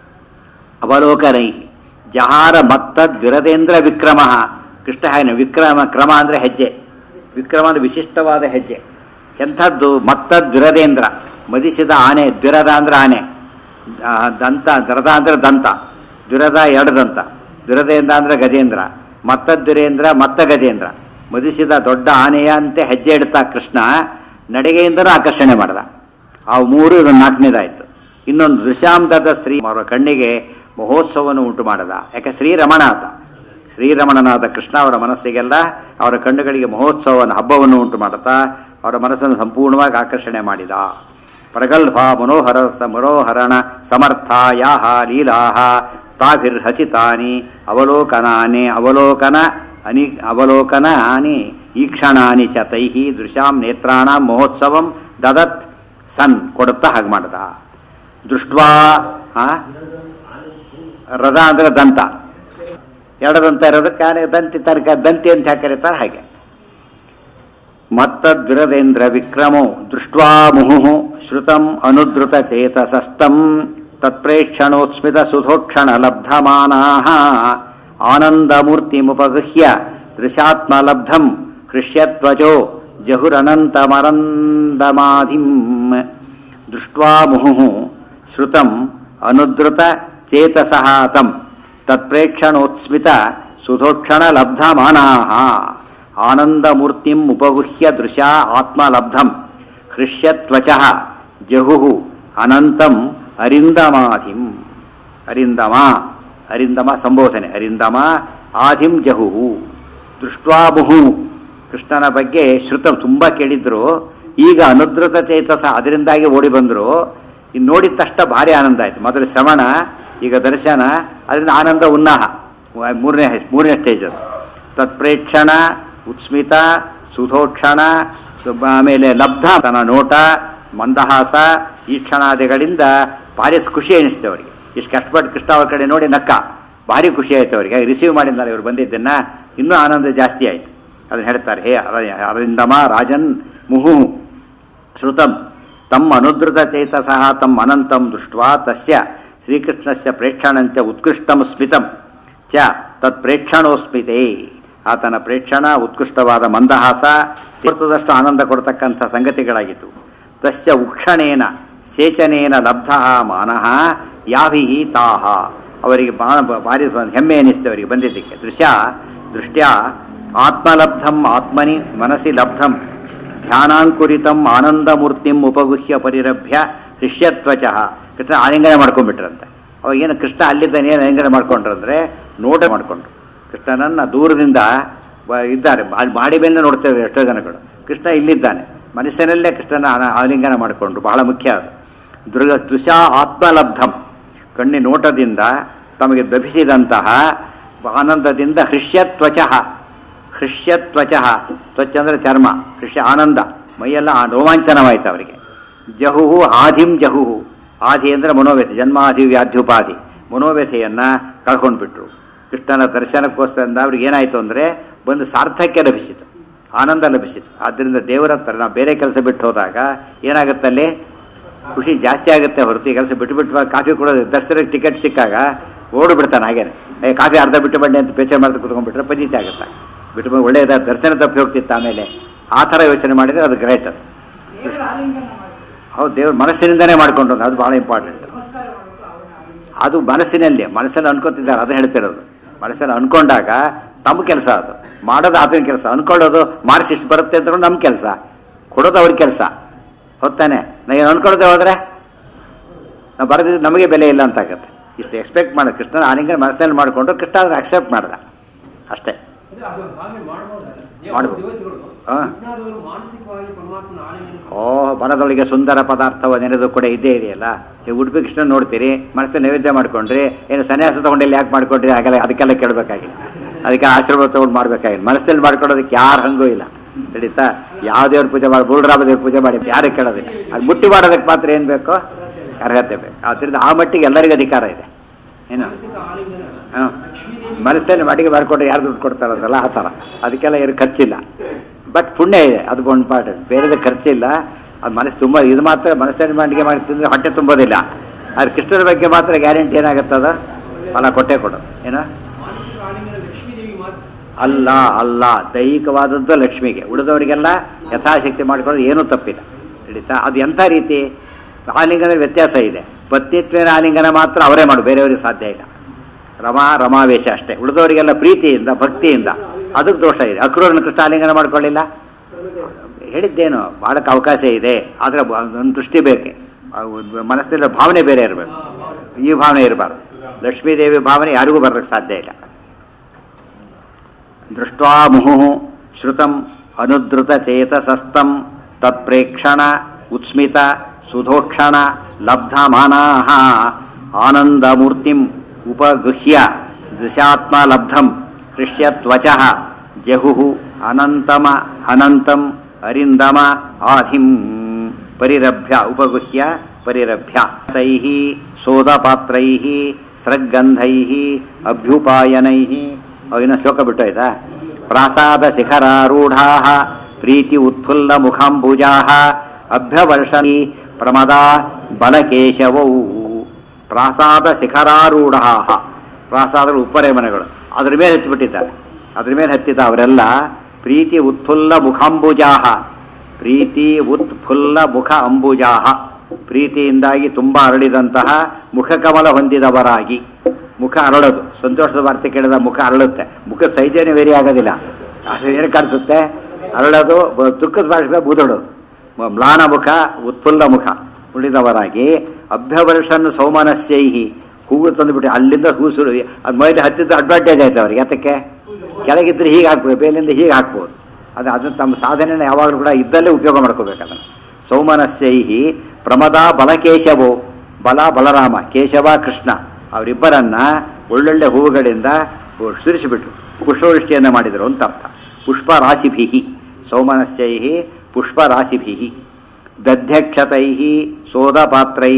ಅವಲೋಕನೈ ಜಹಾರ ಮತ್ತದ್ ವಿರದೇಂದ್ರ ವಿಕ್ರಮ ಕೃಷ್ಣ ಹಾಗೆ ವಿಕ್ರಮ ಕ್ರಮ ಅಂದರೆ ಹೆಜ್ಜೆ ವಿಕ್ರಮ ಅಂದರೆ ವಿಶಿಷ್ಟವಾದ ಹೆಜ್ಜೆ ಎಂಥದ್ದು ಮತ್ತದ್ ವಿರದೇಂದ್ರ ಮದಿಸಿದ ಆನೆ ದ್ವಿರದ ಅಂದ್ರೆ ಆನೆ ಆ, ದಂತ ದರದ ಅಂದ್ರೆ ದಂತ ದ್ವಿರದ ಎರಡು ದಂತ ದುರದೇಂದ್ರ ಅಂದ್ರೆ ಗಜೇಂದ್ರ ಮತ್ತದ್ದುರೇಂದ್ರ ಮತ್ತ ಗಜೇಂದ್ರ ಮದಿಸಿದ ದೊಡ್ಡ ಆನೆಯಂತೆ ಹೆಜ್ಜೆ ಇಡ್ತಾ ಕೃಷ್ಣ ನಡಿಗೆಯಿಂದನೂ ಆಕರ್ಷಣೆ ಮಾಡ್ದ ಆ ಮೂರು ಇದೊಂದು ನಾಲ್ಕನೇದಾಯ್ತು ಇನ್ನೊಂದು ದೃಶ್ಯಾಂತದ ಸ್ತ್ರೀ ಅವರ ಕಣ್ಣಿಗೆ ಮಹೋತ್ಸವವನ್ನು ಉಂಟು ಮಾಡದ ಯಾಕೆ ಶ್ರೀರಮಣ ಆತ ಶ್ರೀರಮಣನಾದ ಕೃಷ್ಣ ಅವರ ಮನಸ್ಸಿಗೆಲ್ಲ ಅವರ ಕಣ್ಣುಗಳಿಗೆ ಮಹೋತ್ಸವವನ್ನು ಹಬ್ಬವನ್ನು ಉಂಟು ಮಾಡುತ್ತಾ ಅವರ ಮನಸ್ಸನ್ನು ಸಂಪೂರ್ಣವಾಗಿ ಆಕರ್ಷಣೆ ಮಾಡಿದ ಪ್ರಗಲ್ಭ ಮನೋಹರ ಸ ಮನೋಹರಣ ಸಮರ್ಥ ಯಾಹ ಲೀಲಾಹ ತಾಭಿರ್ಹಸಿತಾನಿ ಅವಲೋಕನಾನಿ ಅವಲೋಕನ ಅನಿ ಅವಲೋಕನಾನಿ ಈಕ್ಷಣಾನಿ ಚ ತೈಹಿ ದೃಶ್ಯಾಂ ನೇತ್ರಾಣ ಮಹೋತ್ಸವಂ ದದತ್ ಸನ್ ಕೊಡುತ್ತಾ ಹಾಗೆ ಮಾಡ್ದ ದೃಷ್ಟ್ವಾ ಆ? ರಥ ಅಂದ್ರೆ ದಂತ ಎರಡು ದಂತ ಇರೋದಕ್ಕೆ ಆನೆ ದಂತಿ ತನಕ ದಂತಿ ಅಂತ ಯಾಕೆ ಕರೀತಾರೆ ಹಾಗೆ ಮತ್ತದ್ವಿರದೇಂದ್ರ ವಿಕ್ರಮೋ ದೃಷ್ಟ್ವಾ ಮುಹುಃ ಶ್ರುತಂ ಅನುದ್ರುತ ಚೇತಸಸ್ತಂ ತತ್ಪ್ರೇಕ್ಷಣೋತ್ಸ್ಮಿತ ಸುಧೋಕ್ಷಣ ಲಬ್ಧಮಾನಾಃ ಆನಂದಮೂರ್ತಿಮುಪಗೃಹ್ಯ ದೃಶಾತ್ಮಲಬ್ಧಂ ಹೃಷ್ಯತ್ವಜೋ ಜಹುರನಂತಮರಂದಮಾಧಿಂ ದೃಷ್ಟ್ವಾ ಮುಹುಃ ಶ್ರುತಂ ಅನುದ್ರುತ ಚೇತಸಃ ತಂ ತತ್ಪ್ರೇಕ್ಷಣೋತ್ಸ್ಮಿತ ಸುಧೋಕ್ಷಣ ಲಬ್ಧಮಾನಾಹ ಆನಂದಮೂರ್ತಿಂ ಉಪಗುಹ್ಯ ದೃಶ ಆತ್ಮಲಬ್ಧಂ ಹೃಷ್ಯತ್ವಚಃ ಜಹುಃ ಅನಂತಂ ಅರಿಂದಮಾಧಿಂ ಅರಿಂದಮ ಅರಿಂದಮ ಸಂಬೋಧನೆ ಅರಿಂದಮ ಆಧಿಂ ಜಹುಹು ದೃಷ್ಟ್ವಾಮುಹು ಕೃಷ್ಣನ ಬಗ್ಗೆ ಶ್ರುತ ತುಂಬ ಕೇಳಿದ್ರು ಈಗ ಅನುದ್ರತ ಚೇತಸ ಅದರಿಂದಾಗಿ ಓಡಿ ಬಂದರು ಇನ್ನು ನೋಡಿದ ತಕ್ಷಣ ಭಾರಿ ಆನಂದ ಆಯ್ತು ಮೊದಲು ಶ್ರವಣ ಈಗ ದರ್ಶನ ಅದರಿಂದ ಆನಂದ ಉನ್ನಾಹ ಮೂರನೇ ಮೂರನೇ ಸ್ಟೇಜ್ ಅದು ತತ್ಪ್ರೇಕ್ಷಣ ಉತ್ಸ್ಮಿತ ಸುಧೋಕ್ಷಣ ಆಮೇಲೆ ಲಬ್ಧ ತನ್ನ ನೋಟ ಮಂದಹಾಸ ಈ ಕ್ಷಣಾದಿಗಳಿಂದ ಭಾರಿ ಖುಷಿ ಅನಿಸ್ತು ಅವರಿಗೆ ಇಷ್ಟು ಕಷ್ಟಪಟ್ಟು ಕೃಷ್ಣ ಅವ್ರ ಕಡೆ ನೋಡಿ ನಕ್ಕ ಭಾರಿ ಖುಷಿ ಆಯ್ತು ಅವರಿಗೆ ರಿಸೀವ್ ಮಾಡಿದ್ನಲ್ಲ ಇವ್ರು ಬಂದಿದ್ದನ್ನ ಇನ್ನೂ ಆನಂದ ಜಾಸ್ತಿ ಆಯ್ತು ಅದನ್ನ ಹೇಳ್ತಾರೆ ಹೇ ಅರ- ಅರಿಂದಮ ರಾಜನ್ ಮುಹು ಶ್ರುತಂ ತಮ್ಮ ಅನುದ್ರತ ಚೇತಸಃ ತಮ್ಮ ಅನಂತಂ ದೃಷ್ಟ್ವಾ ತಸ್ಯ ಶ್ರೀಕೃಷ್ಣಸ್ಯ ಪ್ರೇಕ್ಷಣಂತೆ ಉತ್ಕೃಷ್ಟಂ ಸ್ಮಿತಂ ಚ ತತ್ ಪ್ರೇಕ್ಷಣೋಸ್ಮಿತೆ ಆತನ ಪ್ರೇಕ್ಷಣ ಉತ್ಕೃಷ್ಟವಾದ ಮಂದಹಾಸ ತೀರ್ಥದಷ್ಟು ಆನಂದ ಕೊಡ್ತಕ್ಕಂಥ ಸಂಗತಿಗಳಾಗಿತ್ತು ತಸ್ಯ ಉಕ್ಷಣೇನ ಸೇಚನೇನ ಲಬ್ಧ ಮಾನಃ ಯಾಭಿ ತಾಹ ಅವರಿಗೆ ಬಾ- ಭಾರಿ ಹೆಮ್ಮೆ ಅನಿಸ್ತು ಅವರಿಗೆ ಬಂದಿದ್ದಕ್ಕೆ ದೃಶ್ಯ ದೃಷ್ಟ್ಯ ಆತ್ಮಲಬ್ಧಂ ಆತ್ಮನಿ ಮನಸ್ಸಿ ಲಬ್ಧಂ ಧ್ಯಾನಾಂಕುರಿತಂ ಆನಂದಮೂರ್ತಿಂ ಉಪಗುಹ್ಯ ಪರಿರಭ್ಯ ಹೃಷ್ಯತ್ವಚಃ ಕೃಷ್ಣ ಆಲಿಂಗನೆ ಮಾಡ್ಕೊಂಡ್ಬಿಟ್ರಂತೆ ಅವಾಗ ಏನು ಕೃಷ್ಣ ಅಲ್ಲಿದ್ದಾನೆ ಏನು ಆಲಿಂಗನೆ ಮಾಡ್ಕೊಂಡ್ರಂದ್ರೆ ನೋಟ ಮಾಡ್ಕೊಂಡ್ರು ಕೃಷ್ಣನನ್ನ ದೂರದಿಂದ ಬ- ಇದ್ದಾರೆ ಅಲ್ಲಿ ಮಾಡಿ ಮೇಲೆ ನೋಡ್ತೇವೆ ಎಷ್ಟೋ ಜನಗಳು ಕೃಷ್ಣ ಇಲ್ಲಿದ್ದಾನೆ ಮನಸ್ಸಿನಲ್ಲೇ ಕೃಷ್ಣನ ಆನ- ಆಲಿಂಗನ ಮಾಡಿಕೊಂಡ್ರು ಬಹಳ ಮುಖ್ಯ ಅದು ದೃಗ ದೃಶ್ಯ ಆತ್ಮಲಬ್ಧಂ ಕಣ್ಣಿ ನೋಟದಿಂದ ತಮಗೆ ದಭಿಸಿದಂತಹ ಆನಂದದಿಂದ ಹೃಷ್ಯತ್ವಚಃ ಹೃಷ್ಯತ್ವಚಃ ತ್ವಚ ಅಂದರೆ ಚರ್ಮ ಹೃಷ್ಯ ಆನಂದ ಮೈಯೆಲ್ಲ ಆ ರೋಮಾಂಚನವಾಯಿತು ಅವರಿಗೆ ಜಹುಹು ಆಧಿಂ ಜಹುಹು ಆಧಿ ಅಂದರೆ ಮನೋವ್ಯಥೆ ಜನ್ಮಾಧಿ ವ್ಯಾಧ್ಯುಪಾಧಿ ಮನೋವ್ಯಥೆಯನ್ನು ಕಳ್ಕೊಂಡ್ಬಿಟ್ರು ಕೃಷ್ಣನ ದರ್ಶನಕ್ಕೋಸ್ಕರ ಅವ್ರಿಗೆ ಏನಾಯಿತು ಅಂದರೆ ಒಂದು ಸಾರ್ಥಕ್ಯ ಲಭಿಸಿತು ಆನಂದ ಲಭಿಸಿತು ಆದ್ದರಿಂದ ದೇವರ ಹತ್ರ ನಾವು ಬೇರೆ ಕೆಲಸ ಬಿಟ್ಟು ಹೋದಾಗ ಏನಾಗುತ್ತಲ್ಲಿ ಖುಷಿ ಜಾಸ್ತಿ ಆಗುತ್ತೆ ಹೊರತು ಈ ಕೆಲಸ ಬಿಟ್ಟು ಬಿಟ್ಟು ಕಾಫಿ ಕೊಡೋದು ದರ್ಶನಕ್ಕೆ ಟಿಕೆಟ್ ಸಿಕ್ಕಾಗ ಓಡು ಬಿಡ್ತಾನೆ ಹಾಗೇನೆ ಏ ಕಾಫಿ ಅರ್ಧ ಬಿಟ್ಟು ಬನ್ನಿ ಅಂತ ಪೇಚೆ ಮಾಡ್ತಾ ಕುತ್ಕೊಂಡ್ಬಿಟ್ರೆ ಪಂಜಿತಿ ಆಗುತ್ತೆ ಬಿಟ್ಟು ಬಂದು ಒಳ್ಳೆಯದ ದರ್ಶನ ತಪ್ಪಿ ಹೋಗ್ತಿತ್ತು ಆಮೇಲೆ ಆ ಥರ ಯೋಚನೆ ಮಾಡಿದರೆ ಅದು ಗ್ರೇಟ್ ಅದು ದೇವರ ಆಲಿಂಗನ ಮಾಡಿ ಹೌದು ದೇವ್ರ ಮನಸ್ಸಿನಿಂದನೇ ಮಾಡ್ಕೊಂಡು ಅದು ಭಾಳ ಇಂಪಾರ್ಟೆಂಟ್ ನಮಸ್ಕಾರ ಮಾಡಬೇಕು ಅವನ ಅದು ಮನಸ್ಸಿನಲ್ಲಿ ಮನಸ್ಸಲ್ಲಿ ಅನ್ಕೋತಿದ್ದಾರೆ ಅದು ಹೇಳ್ತಿರೋದು ಮನಸ್ಸಲ್ಲಿ ಅನ್ಕೊಂಡಾಗ ತಮ್ಮ ಕೆಲಸ ಅದು ಮಾಡೋದು ಆತನ ಕೆಲಸ ಅನ್ಕೊಳ್ಳೋದು ಮಾರ್ಕ್ಸ್ ಇಷ್ಟು ಬರುತ್ತೆ ಅಂತ ನಮ್ಮ ಕೆಲಸ ಕೊಡೋದು ಅವ್ರ ಕೆಲಸ ಹೊತ್ತಾನೆ ನಾವು ಅನ್ಕೊಳ್ಳೋದೇ ಹೋದ್ರೆ ನಾವು ಬರೆದಿದ್ದು ನಮಗೆ ಬೆಲೆ ಇಲ್ಲ ಅಂತ ಆಗತ್ತೆ ಇಷ್ಟು ಎಕ್ಸ್ಪೆಕ್ಟ್ ಮಾಡೋದು ಕೃಷ್ಣನ ಆಲಿಂಗನ ಮನಸ್ಸಿನಲ್ಲಿ ಮಾಡಿಕೊಂಡು ಕೃಷ್ಣ ಅದನ್ನ ಅಕ್ಸೆಪ್ಟ್ ಮಾಡ್ದ ಅಷ್ಟೇ ಅದು ಅದು ಹಾಗೆ ಮಾಡ್ಬೋದಲ್ಲ ಮಾಡ್ಬೋದು. ದೇವತೆಗಳು ಹಾ. ವಿಜ್ಞಾನದವರು ಮಾನಸಿಕವಾಗಿ ಪರಮಾತ್ಮನ ಆಲಿಂಗನ ಓ ಬನದೊಳಗೆ ಸುಂದರ ಪದಾರ್ಥವ ನೆನೆದು ಕೂಡ ಇದ್ದೇ ಇದೆಯಲ್ಲ ನೀವು ಉಡುಪಿ ಕೃಷ್ಣ ನೋಡ್ತೀರಿ ಮನಸ್ಸು ನೈವೇದ್ಯ ಮಾಡ್ಕೊಂಡ್ರಿ ಏನು ಸನ್ಯಾಸ ತಗೊಂಡಿಲ್ಲ ಯಾಕೆ ಮಾಡ್ಕೊಂಡ್ರಿ ಹಾಗೆಲ್ಲ ಅದಕ್ಕೆಲ್ಲ ಕೇಳಬೇಕಾಗಿಲ್ಲ ಅದಕ್ಕೆ ಆಶ್ರಮ ತಗೊಂಡು ಮಾಡ್ಬೇಕಾಗಿಲ್ಲ ಮನಸ್ಸಲ್ಲಿ ಮಾಡ್ಕೊಳ್ಳೋದಕ್ಕೆ ಯಾರು ಹಂಗೂ ಇಲ್ಲ ನಡೀತಾ ಯಾವ ದೇವ್ರ ಪೂಜೆ ಮಾಡಿ ಬುಲ್ರಾಮ ದೇವ್ರ ಪೂಜೆ ಮಾಡಿ ಯಾರಿಗೆ ಕೇಳೋದಿಲ್ಲ ಅದು ಮುಟ್ಟಿ ಮಾಡೋದಕ್ಕೆ ಮಾತ್ರ ಏನು ಬೇಕು ಅರ್ಹತೆ ಬೇಕು ಆದ್ದರಿಂದ ಆ ಮಟ್ಟಿಗೆ ಎಲ್ಲರಿಗೂ ಅಧಿಕಾರ ಇದೆ ಏನು ಮಾನಸಿಕ ಆಲಿಂಗನ ಹಾಂ ಲಕ್ಷ್ಮೀದೇವಿ ಮನಸ್ಸಲ್ಲಿ ಅಡಿಗೆ ಮಾಡ್ಕೊಂಡ್ರೆ ಯಾರು ದುಡ್ಡು ಕೊಡ್ತಾರಲ್ಲ ಆ ಥರ ಅದಕ್ಕೆಲ್ಲ ಏನು ಖರ್ಚಿಲ್ಲ ಬಟ್ ಪುಣ್ಯ ಇದೆ ಅದು ಒಂದು ಇಂಪಾರ್ಟೆಂಟ್ ಬೇರೆದ ಖರ್ಚಿಲ್ಲ ಅದು ಮನಸ್ಸು ತುಂಬ ಇದು ಮಾತ್ರ ಮನಸ್ಸಲ್ಲಿ ಅಡಿಗೆ ಮಾಡಿ ತಿಂದರೆ ಹೊಟ್ಟೆ ತುಂಬೋದಿಲ್ಲ ಆದ್ರೆ ಕೃಷ್ಣನ ಬಗ್ಗೆ ಮಾತ್ರ ಗ್ಯಾರಂಟಿ ಏನಾಗುತ್ತದ ಫಲ ಕೊಟ್ಟೆ ಕೊಡು ಏನೋ ಮಾನಸಿಕ ಆಲಿಂಗನ ಲಕ್ಷ್ಮೀದೇವಿ ಮಾತ್ರ ಅಲ್ಲ ಅಲ್ಲ ದೈಹಿಕವಾದದ್ದು ಲಕ್ಷ್ಮಿಗೆ ಉಳಿದವರಿಗೆಲ್ಲ ಯಥಾಶಕ್ತಿ ಮಾಡ್ಕೊಳ್ಳೋದು ಏನೂ ತಪ್ಪಿಲ್ಲ ಹಿಡಿತಾ ಅದು ಎಂಥ ರೀತಿ ಆಲಿಂಗನ ವ್ಯತ್ಯಾಸ ಇದೆ ಪತ್ನಿತ್ವೇನ ಆಲಿಂಗನ ಮಾತ್ರ ಅವರೇ ಮಾಡು ಬೇರೆಯವರಿಗೆ ಸಾಧ್ಯ ಇಲ್ಲ ರಮಾ ರಮಾವೇಶ ಅಷ್ಟೇ ಉಳಿದವರಿಗೆಲ್ಲ ಪ್ರೀತಿಯಿಂದ ಭಕ್ತಿಯಿಂದ ಅದಕ್ಕೆ ದೋಷ ಇದೆ ಅಕ್ರೂರನ ಕೃಷ್ಣ ಆಲಿಂಗನ ಮಾಡ್ಕೊಳ್ಳಿಲ್ಲ ಹೇಳಿದ್ದೇನು ಮಾಡೋಕ್ಕೆ ಅವಕಾಶ ಇದೆ ಆದರೆ ಒಂದು ದೃಷ್ಟಿ ಬೇಕೆ ಮನಸ್ಸಿನ ಭಾವನೆ ಬೇರೆ ಇರಬೇಕು ಈ ಭಾವನೆ ಇರಬಾರ್ದು ಲಕ್ಷ್ಮೀದೇವಿ ಭಾವನೆ ಯಾರಿಗೂ ಬರೋಕ್ಕೆ ಸಾಧ್ಯ ಇಲ್ಲ ದೃಷ್ಟ್ವಾ ಮುಹುಃ ಶ್ರುತಂ ಅನುದ್ರುತ ಚೇತಸಸ್ತಂ ತತ್ಪ್ರೇಕ್ಷಣ ಉತ್ಸ್ಮಿತ ಸುಧೋಕ್ಷಣ ಲಬ್ಧಮಾನಾಹ ಆನಂದಮೂರ್ತಿಂ ಉಪಗೃಹ್ಯ ದೃಶಾತ್ಮ ಲಬ್ಧಂ ಹೃಷ್ಯತ್ವಚಃ ಜಹುಃ ಅನಂತಮ ಅನಂತಂ ಅರಿಂದಮ ಆಧಿಂ ಪರಿರಭ್ಯ ಉಪಗುಹ್ಯ ಪರಿರಭ್ಯ ತೈಃ ಸೋದಪಾತ್ರೈಃ ಸ್ರಗ್ಗಂಧೈಃ ಅಭ್ಯುಪಾಯನೈಃ ಅವಿನ ಶ್ಲೋಕ ಬಿಟ್ಟು ಆಯ್ತಾ ಪ್ರಾಸಾದ ಶಿಖರಾರೂಢಾ ಪ್ರೀತಿ ಉತ್ಫುಲ್ಲ ಮುಖಾಂಬುಜಾ ಅಭ್ಯವರ್ಷಣಿ ಪ್ರಮದ ಬಲಕೇಶವೌ ಪ್ರಾಸಾದ ಶಿಖರಾರೂಢ ಪ್ರಾಸಾದಗಳು ಉಪ್ಪರೆ ಮನೆಗಳು ಅದ್ರ ಮೇಲೆ ಹತ್ತಿಬಿಟ್ಟಿದ್ದಾರೆ ಅದ್ರ ಮೇಲೆ ಹತ್ತಿದ ಅವರೆಲ್ಲ ಪ್ರೀತಿ ಉತ್ಫುಲ್ಲ ಮುಖಾಂಬುಜಾ ಪ್ರೀತಿ ಉತ್ಫುಲ್ಲ ಮುಖ ಅಂಬುಜಾ ಪ್ರೀತಿಯಿಂದಾಗಿ ತುಂಬ ಅರಳಿದಂತಹ ಮುಖಕಮಲ ಹೊಂದಿದವರಾಗಿ ಮುಖ ಅರಳೋದು ಸಂತೋಷದ ವಾರ್ತೆ ಕೇಳಿದ ಮುಖ ಅರಳುತ್ತೆ ಮುಖ ಸೈಜೇನೆ ವೇರಿ ಆಗೋದಿಲ್ಲ ಅದು ಏನು ಕಾಣಿಸುತ್ತೆ ಅರಳೋದು ಬ- ದುಃಖದ ಭಾಷೆ ಬೂದೋಡು ಮ- ಮ್ಲಾನ ಮುಖ ಉತ್ಫುಲ್ಲ ಮುಖ ಉಳಿದವರಾಗಿ ಅಭ್ಯವರ್ಷನ್ ಸೌಮನಸ್ಯೈಹಿ ಹೂವು ತಂದುಬಿಟ್ಟು ಅಲ್ಲಿಂದ ಹೂ ಸುರು ಅದು ಮೈಲಿ ಹತ್ತಿದ್ದು ಅಡ್ವಾಂಟೇಜ್ ಆಯ್ತು ಅವ್ರಿಗೆ ಯಾತಕ್ಕೆ ಕೆಳಗಿದ್ರೆ ಹೀಗೆ ಹಾಕ್ಬೋದು ಬೇಲಿಂದ ಹೀಗೆ ಹಾಕ್ಬೋದು ಅದು ಅದನ್ನು ತಮ್ಮ ಸಾಧನೆನ ಯಾವಾಗಲೂ ಕೂಡ ಇದ್ದಲ್ಲೇ ಉಪಯೋಗ ಮಾಡ್ಕೋಬೇಕು ಅದನ್ನು ಸೌಮನಸ್ಯೈಹಿ ಪ್ರಮದ ಬಲಕೇಶವೋ ಬಲ ಬಲರಾಮ ಕೇಶವ ಕೃಷ್ಣ ಅವರಿಬ್ಬರನ್ನ ಒಳ್ಳೊಳ್ಳೆ ಹೂವುಗಳಿಂದ ಸುರಿಸಿಬಿಟ್ರು ಪುಷ್ಪವೃಷ್ಟಿಯನ್ನು ಮಾಡಿದರು ಅಂತ ಅರ್ಥ ಪುಷ್ಪ ರಾಶಿಭಿ ಸೌಮನಸ್ಯೈ ಪುಷ್ಪ ರಾಶಿಭಿ ದಧ್ಯಕ್ಷತೈ ಸೋದಪಾತ್ರೈ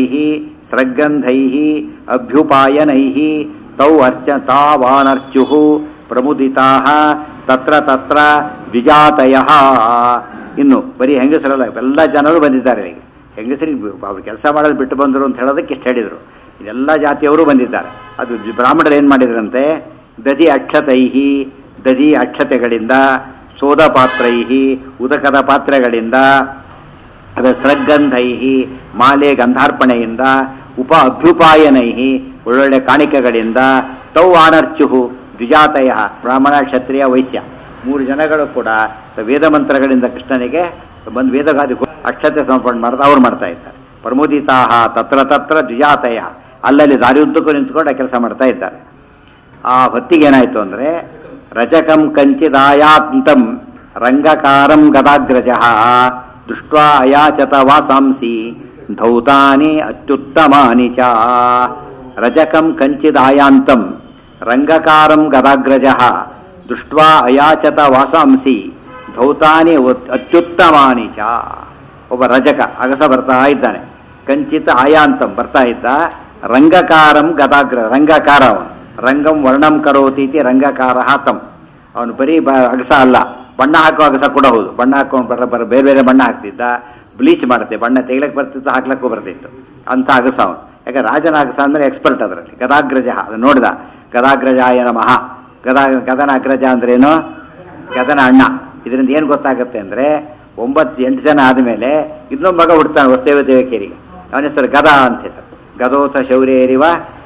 ಸೃಗಂಧೈ ಅಭ್ಯುಪಾಯನೈ ತೌ ಅರ್ಚ ತಾವಾನರ್ಚು ಪ್ರಮುದಿತಾ ತತ್ರ ತತ್ರ ವಿಜಾತಯ ಇನ್ನು ಬರೀ ಹೆಂಗಸರಲ್ಲ ಎಲ್ಲ ಜನರು ಬಂದಿದ್ದಾರೆ ಇಲ್ಲಿಗೆ ಹೆಂಗಸರಿಗೆ ಅವ್ರು ಕೆಲಸ ಮಾಡೋದು ಬಿಟ್ಟು ಬಂದರು ಅಂತ ಹೇಳೋದಕ್ಕೆ ಇಷ್ಟು ಹೇಳಿದರು ಇದೆಲ್ಲ ಜಾತಿಯವರು ಬಂದಿದ್ದಾರೆ ಅದು ಜಿ- ಬ್ರಾಹ್ಮಣರು ಏನು ಮಾಡಿದ್ರಂತೆ ದಧಿ ಅಕ್ಷತೈ ದಧಿ ಅಕ್ಷತೆಗಳಿಂದ ಸೋದ ಪಾತ್ರೈ ಉದಕದ ಪಾತ್ರೆಗಳಿಂದ ಅದ ಸೃಗಂಧೈ ಮಾಲೆ ಗಂಧಾರ್ಪಣೆಯಿಂದ ಉಪ ಅಭ್ಯುಪಾಯನೈ ಒಳ್ಳೊಳ್ಳೆ ಕಾಣಿಕೆಗಳಿಂದ ತೌ ಆನರ್ಚುಹು ದ್ವಿಜಾತಯ ಬ್ರಾಹ್ಮಣ ಕ್ಷತ್ರಿಯ ವೈಶ್ಯ ಮೂರು ಜನಗಳು ಕೂಡ ವೇದ ಮಂತ್ರಗಳಿಂದ ಕೃಷ್ಣನಿಗೆ ಬಂದು ವೇದಗಾದಿ ಅಕ್ಷತೆ ಸಮರ್ಪಣೆ ಮಾಡ್ತಾ ಅವ್ರು ಮಾಡ್ತಾ ಇದ್ದಾರೆ ಪ್ರಮೋದಿತಾಹ ತತ್ರ ತತ್ರ ದ್ವಿಜಾತಯ ಅಲ್ಲಲ್ಲಿ ದಾರಿ ಉದ್ದಕ್ಕೂ ನಿಂತ್ಕೊಂಡು ಆ ಕೆಲಸ ಮಾಡ್ತಾ ಇದ್ದಾರೆ ಆ ಹೊತ್ತಿಗೆ ಏನಾಯ್ತು ಅಂದ್ರೆ ರಜಕಂ ಕಂಚಿದಾಯಾಂತಂ ರಂಗಕಾರಂ ಗದಾಗ್ರಜ ದೃಷ್ಟ್ವಾ ಅಯಾಚತ ವಾಸಾಂಸಿ ಧೌತಾನಿ ಅತ್ಯುತ್ತಮಾನಿ ಚ ರಜಕಂ ಕಂಚಿದಾಯಾಂತಂ ರಂಗಕಾರಂ ಗದಾಗ್ರಜ ದೃಷ್ಟ್ವಾ ಅಯಾಚತ ವಾಸಾಂಸಿ ಧೌತಾನಿ ಉತ್- ಅತ್ಯುತ್ತಮಾನಿ ಚ ಒಬ್ಬ ರಜಕ ಅಗಸ ಬರ್ತಾ ಇದ್ದಾನೆ ಕಂಚಿತ ಆಯಾಂತಂ ಬರ್ತಾ ಇದ್ದ ರಂಗಕಾರಂ ಗದಾಗ್ರ ರಂಗಕಾರ ಅವನು ರಂಗಂ ವರ್ಣಂ ಕರೋತಿ ಇತಿ ರಂಗಕಾರ ತಂ ಅವನು ಬರೀ ಬ ಅಗಸ ಅಲ್ಲ ಬಣ್ಣ ಹಾಕೋ ಅಗಸ ಕೂಡ ಹೌದು ಬಣ್ಣ ಹಾಕೊಂಡು ಬರ ಬರ ಬೇರೆ ಬೇರೆ ಬಣ್ಣ ಹಾಕ್ತಿದ್ದ ಬ್ಲೀಚ್ ಮಾಡುತ್ತೆ ಬಣ್ಣ ತೆಗಿಲಕ್ಕೆ ಬರ್ತಿತ್ತು ಹಾಕ್ಲಕ್ಕೂ ಬರ್ತಿತ್ತು ಅಂತ ಅಗಸ ಅವನು ಯಾಕೆ ರಾಜನ ಅಗಸ ಅಂದ್ರೆ ಎಕ್ಸ್ಪರ್ಟ್ ಅದರಲ್ಲಿ ಗದಾಗ್ರಜ ಅದು ನೋಡ್ದ ಗದಾಗ್ರಜಾಯ ನಮಃ ಗದಾ ಗದನ ಅಗ್ರಜ ಅಂದ್ರೇನು ಗದನ ಅಣ್ಣ ಇದರಿಂದ ಏನು ಗೊತ್ತಾಗುತ್ತೆ ಅಂದ್ರೆ ಒಂಬತ್ತು ಎಂಟು ಜನ ಆದಮೇಲೆ ಇನ್ನೊಬ್ಬ ಮಗ ಹುಡ್ತಾನೆ ವಸ್ತೇವ ದೇವಕೇರಿಗೆ ಅವನ ಹೆಸರು ಗದಾ ಅಂತ ಹೆಸರು ಗದೋತ ಶೌರ್ಯರಿವ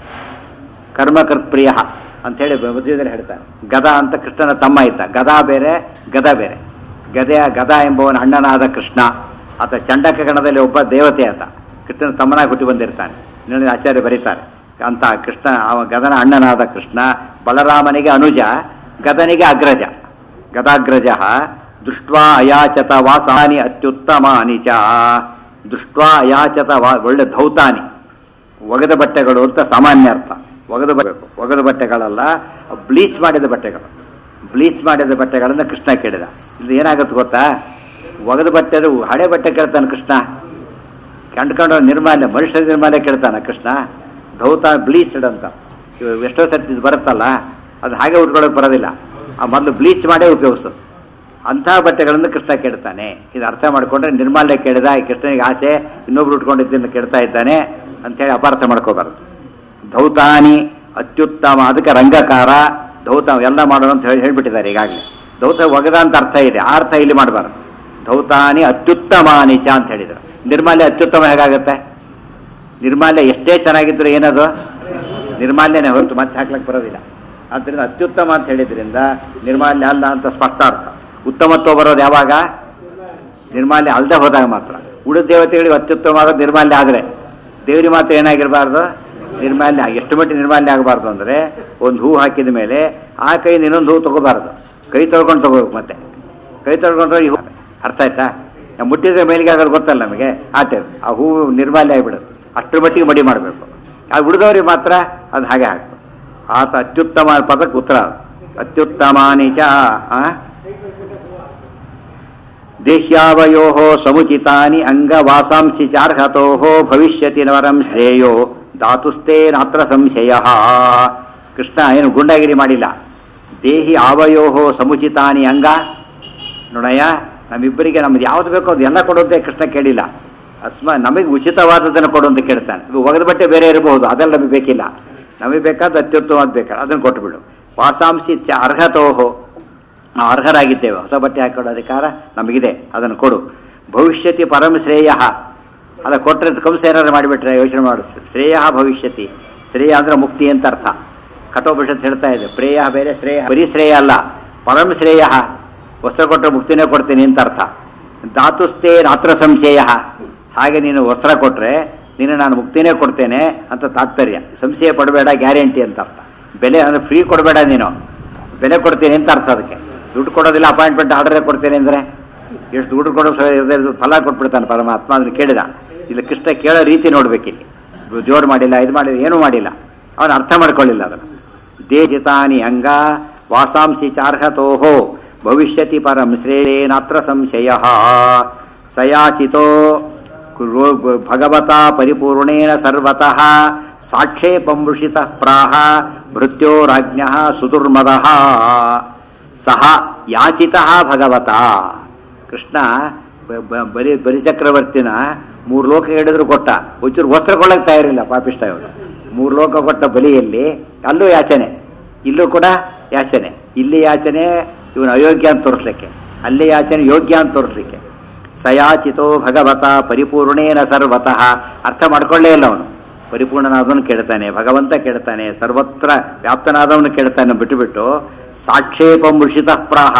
ಕರ್ಮಕೃತ್ಪ್ರಿಯ ಅಂತೇಳಿ ಮಧ್ಯದಲ್ಲಿ ಹೇಳ್ತಾರೆ ಗದ ಅಂತ ಕೃಷ್ಣನ ತಮ್ಮ ಇದ್ದ ಗದಾ ಬೇರೆ ಗದ ಬೇರೆ ಗದೆಯ ಗದ ಎಂಬವನ ಅಣ್ಣನಾದ ಕೃಷ್ಣ ಆತ ಚಂಡಕ ಗಣದಲ್ಲಿ ಒಬ್ಬ ದೇವತೆ ಆತ ಕೃಷ್ಣನ ತಮ್ಮನಾಗಿ ಹುಟ್ಟಿ ಬಂದಿರ್ತಾನೆ ಇನ್ನೊಂದು ಆಚಾರ್ಯ ಬರೀತಾರೆ ಅಂತ ಕೃಷ್ಣ ಅವ ಗದನ ಅಣ್ಣನಾದ ಕೃಷ್ಣ ಬಲರಾಮನಿಗೆ ಅನುಜ ಗದನಿಗೆ ಅಗ್ರಜ ಗದಾಗ್ರಜ ದೃಷ್ಟ್ವಾ ಅಯಾಚತ ವಾಸಾನಿ ಅತ್ಯುತ್ತಮಾನಿ ಚ ದೃಷ್ಟ್ವಾ ಅಯಾಚತ ವಾ ಒಳ್ಳೆ ಧೌತಾನಿ ಒಗೆದ ಬಟ್ಟೆಗಳು ಅಂತ ಸಾಮಾನ್ಯ ಅರ್ಥ ಒಗೆದ ಬರಬೇಕು ಒಗೆದ ಬಟ್ಟೆಗಳಲ್ಲ ಬ್ಲೀಚ್ ಮಾಡಿದ ಬಟ್ಟೆಗಳು ಬ್ಲೀಚ್ ಮಾಡಿದ ಬಟ್ಟೆಗಳನ್ನು ಕೃಷ್ಣ ಕೇಳಿದ ಇದು ಏನಾಗುತ್ತೆ ಗೊತ್ತಾ ಒಗೆದ ಬಟ್ಟೆ ಹಳೆ ಬಟ್ಟೆ ಕೇಳ್ತಾನೆ ಕೃಷ್ಣ ಕಂಡ್ಕೊಂಡು ನಿರ್ಮಾಲ್ಯ ಮನುಷ್ಯ ನಿರ್ಮಾಲ್ಯ ಕೇಳ್ತಾನ ಕೃಷ್ಣ ಧೌತ ಬ್ಲೀಚ್ಡ್ ಅಂತ ಇವು ಎಷ್ಟೋ ಸರ್ತಿ ಇದು ಬರುತ್ತಲ್ಲ ಅದು ಹಾಗೆ ಉಟ್ಕೊಳ್ಳೋಕೆ ಬರೋದಿಲ್ಲ ಆ ಮೊದಲು ಬ್ಲೀಚ್ ಮಾಡೇ ಉಪಯೋಗಿಸು ಅಂತಹ ಬಟ್ಟೆಗಳನ್ನು ಕೃಷ್ಣ ಕೇಳ್ತಾನೆ ಇದು ಅರ್ಥ ಮಾಡಿಕೊಂಡ್ರೆ ನಿರ್ಮಾಲ್ಯ ಕೇಳಿದ ಈ ಕೃಷ್ಣನಿಗೆ ಆಸೆ ಇನ್ನೊಬ್ರು ಉಟ್ಕೊಂಡಿದ್ದನ್ನು ಕೇಳ್ತಾ ಇದ್ದಾನೆ ಅಂತೇಳಿ ಅಪಾರ್ಥ ಮಾಡ್ಕೋಬಾರ್ದು ಧೌತಾನಿ ಅತ್ಯುತ್ತಮ ಅದಕ್ಕೆ ರಂಗಕಾರ ಧೌತ ಎಲ್ಲ ಮಾಡೋಣ ಅಂತ ಹೇಳಿ ಹೇಳ್ಬಿಟ್ಟಿದ್ದಾರೆ ಈಗಾಗಲೇ ಧೌತ ಒಗದ ಅಂತ ಅರ್ಥ ಇದೆ ಆ ಅರ್ಥ ಇಲ್ಲಿ ಮಾಡಬಾರ್ದು ಧೌತಾನಿ ಅತ್ಯುತ್ತಮಾನಿ ಚ ಅಂತ ಹೇಳಿದರು ನಿರ್ಮಾಲ್ಯ ಅತ್ಯುತ್ತಮ ಹೇಗಾಗುತ್ತೆ ನಿರ್ಮಾಲ್ಯ ಎಷ್ಟೇ ಚೆನ್ನಾಗಿದ್ರು ಏನದು ನಿರ್ಮಾಲ್ಯನೇ ಹೊರತು ಮತ್ತೆ ಹಾಕ್ಲಕ್ಕೆ ಬರೋದಿಲ್ಲ ಆದ್ದರಿಂದ ಅತ್ಯುತ್ತಮ ಅಂತ ಹೇಳಿದ್ರಿಂದ ನಿರ್ಮಾಲ್ಯ ಅಲ್ಲ ಅಂತ ಸ್ಪಷ್ಟ ಅರ್ಥ ಉತ್ತಮತ್ವ ಬರೋದು ಯಾವಾಗ ನಿರ್ಮಾಲ್ಯ ಅಲ್ಲದೆ ಹೋದಾಗ ಮಾತ್ರ ಉಳಿದ ದೇವತೆಗಳಿಗೆ ಅತ್ಯುತ್ತಮವಾದ ನಿರ್ಮಾಲ್ಯ ಆದರೆ ದೇವರಿ ಮಾತ್ರ ಏನಾಗಿರಬಾರ್ದು ನಿರ್ಮಾಲ್ಯ ಎಷ್ಟು ಮಟ್ಟಿಗೆ ನಿರ್ಮಾಲ್ಯ ಆಗಬಾರ್ದು ಅಂದರೆ ಒಂದು ಹೂ ಹಾಕಿದ ಮೇಲೆ ಆ ಕೈಯಿಂದ ಇನ್ನೊಂದು ಹೂ ತಗೋಬಾರ್ದು ಕೈ ತೊಳ್ಕೊಂಡು ತಗೋಬೇಕು ಮತ್ತೆ ಕೈ ತೊಳ್ಕೊಂಡ್ರೆ ಈ ಹೂ ಅರ್ಥ ಆಯ್ತಾ ನಾವು ಮುಟ್ಟಿದ್ರೆ ಮೇಲಿಗೆ ಆಗೋದು ಗೊತ್ತಲ್ಲ ನಮಗೆ ಆ ಟೈಮ್ ಆ ಹೂವು ನಿರ್ಮಾಲ್ಯ ಆಗಿಬಿಡುತ್ತೆ ಅಷ್ಟರ ಮಟ್ಟಿಗೆ ಮಡಿ ಮಾಡಬೇಕು ಆ ಉಳಿದವ್ರಿಗೆ ಮಾತ್ರ ಅದು ಹಾಗೆ ಹಾಕ್ಬೇಕು ಆತ ಅತ್ಯುತ್ತಮ ಪದಕ್ಕೆ ಉತ್ತರ ಅದು. ಅತ್ಯುತ್ತಮಾನಿ ಚ ಆ? ದೇಹ್ಯಾವಯೋ ಸಮುಚಿತಾನಿ ಅಂಗವಾಸಾಂಸಿ ಚಾರ್ಹತೋ ಭವಿಷ್ಯತಿ ನವರಂ ಶ್ರೇಯೋ ಧಾತುಸ್ತೇ ನಾತ್ರ ಸಂಶಯ ಕೃಷ್ಣ ಏನು ಗುಂಡಗಿರಿ ಮಾಡಿಲ್ಲ ದೇಹಿ ಆವಯೋ ಸಮುಚಿತಾನಿ ಅಂಗ ನೋಡಯ್ಯ ನಮ್ಮಿಬ್ಬರಿಗೆ ನಮ್ದು ಯಾವ್ದು ಬೇಕೋ ಅದು ಎಲ್ಲ ಕೊಡುವಂತೆ ಕೃಷ್ಣ ಕೇಳಿಲ್ಲ ಅಸ್ಮ ನಮಗೆ ಉಚಿತವಾದದನ್ನು ಕೊಡು ಅಂತ ಕೇಳ್ತಾನೆ ಇದು ಒಗೆದ ಬಟ್ಟೆ ಬೇರೆ ಇರಬಹುದು ಅದೆಲ್ಲ ನಮಗೆ ಬೇಕಿಲ್ಲ ನಮಗೆ ಬೇಕಾದ ಅತ್ಯುತ್ತಮವಾದ ಬೇಕಾದ ಅದನ್ನು ಕೊಟ್ಬಿಡು ವಾಸಾಂಸಿ ಚ ಅರ್ಹತೋಹೋ ನಾವು ಅರ್ಹರಾಗಿದ್ದೇವೆ ಹೊಸ ಬಟ್ಟೆ ಹಾಕೊಳ್ಳೋ ಅಧಿಕಾರ ನಮಗಿದೆ ಅದನ್ನು ಕೊಡು ಭವಿಷ್ಯತಿ ಪರಮ ಶ್ರೇಯ ಅಲ್ಲ ಕೊಟ್ಟರೆ ಕಂಸ ಏನಾರು ಮಾಡಿಬಿಟ್ರೆ ಯೋಚನೆ ಮಾಡು ಶ್ರೇಯ ಭವಿಷ್ಯತಿ ಶ್ರೇಯ ಅಂದ್ರೆ ಮುಕ್ತಿ ಅಂತ ಅರ್ಥ ಕಠೋಪನಿಷತ್ ಹೇಳ್ತಾ ಇದೆ ಪ್ರೇಯ ಬೇರೆ ಶ್ರೇಯ ಬರೀ ಶ್ರೇಯ ಅಲ್ಲ ಪರಂ ಶ್ರೇಯ ವಸ್ತ್ರ ಕೊಟ್ಟರೆ ಮುಕ್ತಿನೇ ಕೊಡ್ತೀನಿ ಅಂತ ಅರ್ಥ ಧಾತುಸ್ಥೇ ನಾತ್ರ ಸಂಶಯ ಹಾಗೆ ನೀನು ವಸ್ತ್ರ ಕೊಟ್ಟರೆ ನೀನು ನಾನು ಮುಕ್ತಿನೇ ಕೊಡ್ತೇನೆ ಅಂತ ತಾತ್ಪರ್ಯ ಸಂಶಯ ಪಡಬೇಡ ಗ್ಯಾರಂಟಿ ಅಂತ ಅರ್ಥ ಬೆಲೆ ಅಂದ್ರೆ ಫ್ರೀ ಕೊಡಬೇಡ ನೀನು ಬೆಲೆ ಕೊಡ್ತೀನಿ ಅಂತ ಅರ್ಥ ಅದಕ್ಕೆ ದುಡ್ಡು ಕೊಡೋದಿಲ್ಲ ಅಪಾಯಿಂಟ್ಮೆಂಟ್ ಆರ್ಡರ್ ಕೊಡ್ತೇನೆ ಅಂದರೆ ಎಷ್ಟು ದುಡ್ಡು ಕೊಡೋ ಸ- ಇದ್ರದ್ದು ಫಲ ಕೊಟ್ಬಿಡ್ತಾನೆ ಪರಮಾತ್ಮ ಅದನ್ನು ಕೇಳಿದ ಇಲ್ಲಿ ಕೃಷ್ಣ ಕೇಳೋ ರೀತಿ ನೋಡ್ಬೇಕಿಲ್ಲಿ ಜೋರು ಮಾಡಿಲ್ಲ ಇದು ಮಾಡಿಲ್ಲ ಏನೂ ಮಾಡಿಲ್ಲ ಅವನು ಅರ್ಥ ಮಾಡ್ಕೊಳ್ಳಿಲ್ಲ ಅದನ್ನು ದೇಜಿತಾನಿ ಅಂಗ ವಾಸಾಂಸಿ ಚಾರ್ಹತೋಹೋ ಭವಿಷ್ಯತಿ ಪರಂ ಶ್ರೇಯೇನಾತ್ರ ಸಂಶಯ ಸಯಾಚಿತೋ ಕುರೋ- ಭಗವತಾ ಪರಿಪೂರ್ಣೇನ ಸರ್ವತಃ ಸಾಕ್ಷೇಪಂವೃಷಿತ ಪ್ರಾಹ ಭೃತ್ಯೋರಾಜ್ಞ ಸುದುರ್ಮದಃ ಸಹ ಯಾಚಿತ ಭಗವತ ಕೃಷ್ಣ ಬ- ಬ- ಬಲಿ ಬಲಿಚಕ್ರವರ್ತಿನ ಮೂರು ಲೋಕ ಹೇಳಿದ್ರು ಕೊಟ್ಟ ಒಂಚೂರು ವಸ್ತ್ರ ಕೊಳ್ಳಕ್ಕೆ ತಯಾರಿಲ್ಲ ಪಾಪಿಷ್ಟ ಇವನು ಮೂರು ಲೋಕ ಕೊಟ್ಟ ಬಲಿಯಲ್ಲಿ ಅಲ್ಲೂ ಯಾಚನೆ ಇಲ್ಲೂ ಕೂಡ ಯಾಚನೆ ಇಲ್ಲಿ ಯಾಚನೆ ಇವನು ಅಯೋಗ್ಯ ಅಂತ ತೋರಿಸ್ಲಿಕ್ಕೆ ಅಲ್ಲಿ ಯಾಚನೆ ಯೋಗ್ಯ ಅಂತ ತೋರಿಸ್ಲಿಕ್ಕೆ ಸಯಾಚಿತೋ ಭಗವತ ಪರಿಪೂರ್ಣೇನ ಸರ್ವತಃ ಅರ್ಥ ಮಾಡ್ಕೊಳ್ಳೇ ಇಲ್ಲ ಅವನು ಪರಿಪೂರ್ಣನಾದವನು ಕೇಳ್ತಾನೆ ಭಗವಂತ ಕೇಳ್ತಾನೆ ಸರ್ವತ್ರ ವ್ಯಾಪ್ತನಾದವನು ಕೇಳ್ತಾನೆ ಬಿಟ್ಟು ಬಿಟ್ಟು ಸಾಕ್ಷೇಪಂ ಋಷಿತ ಪ್ರಾಹ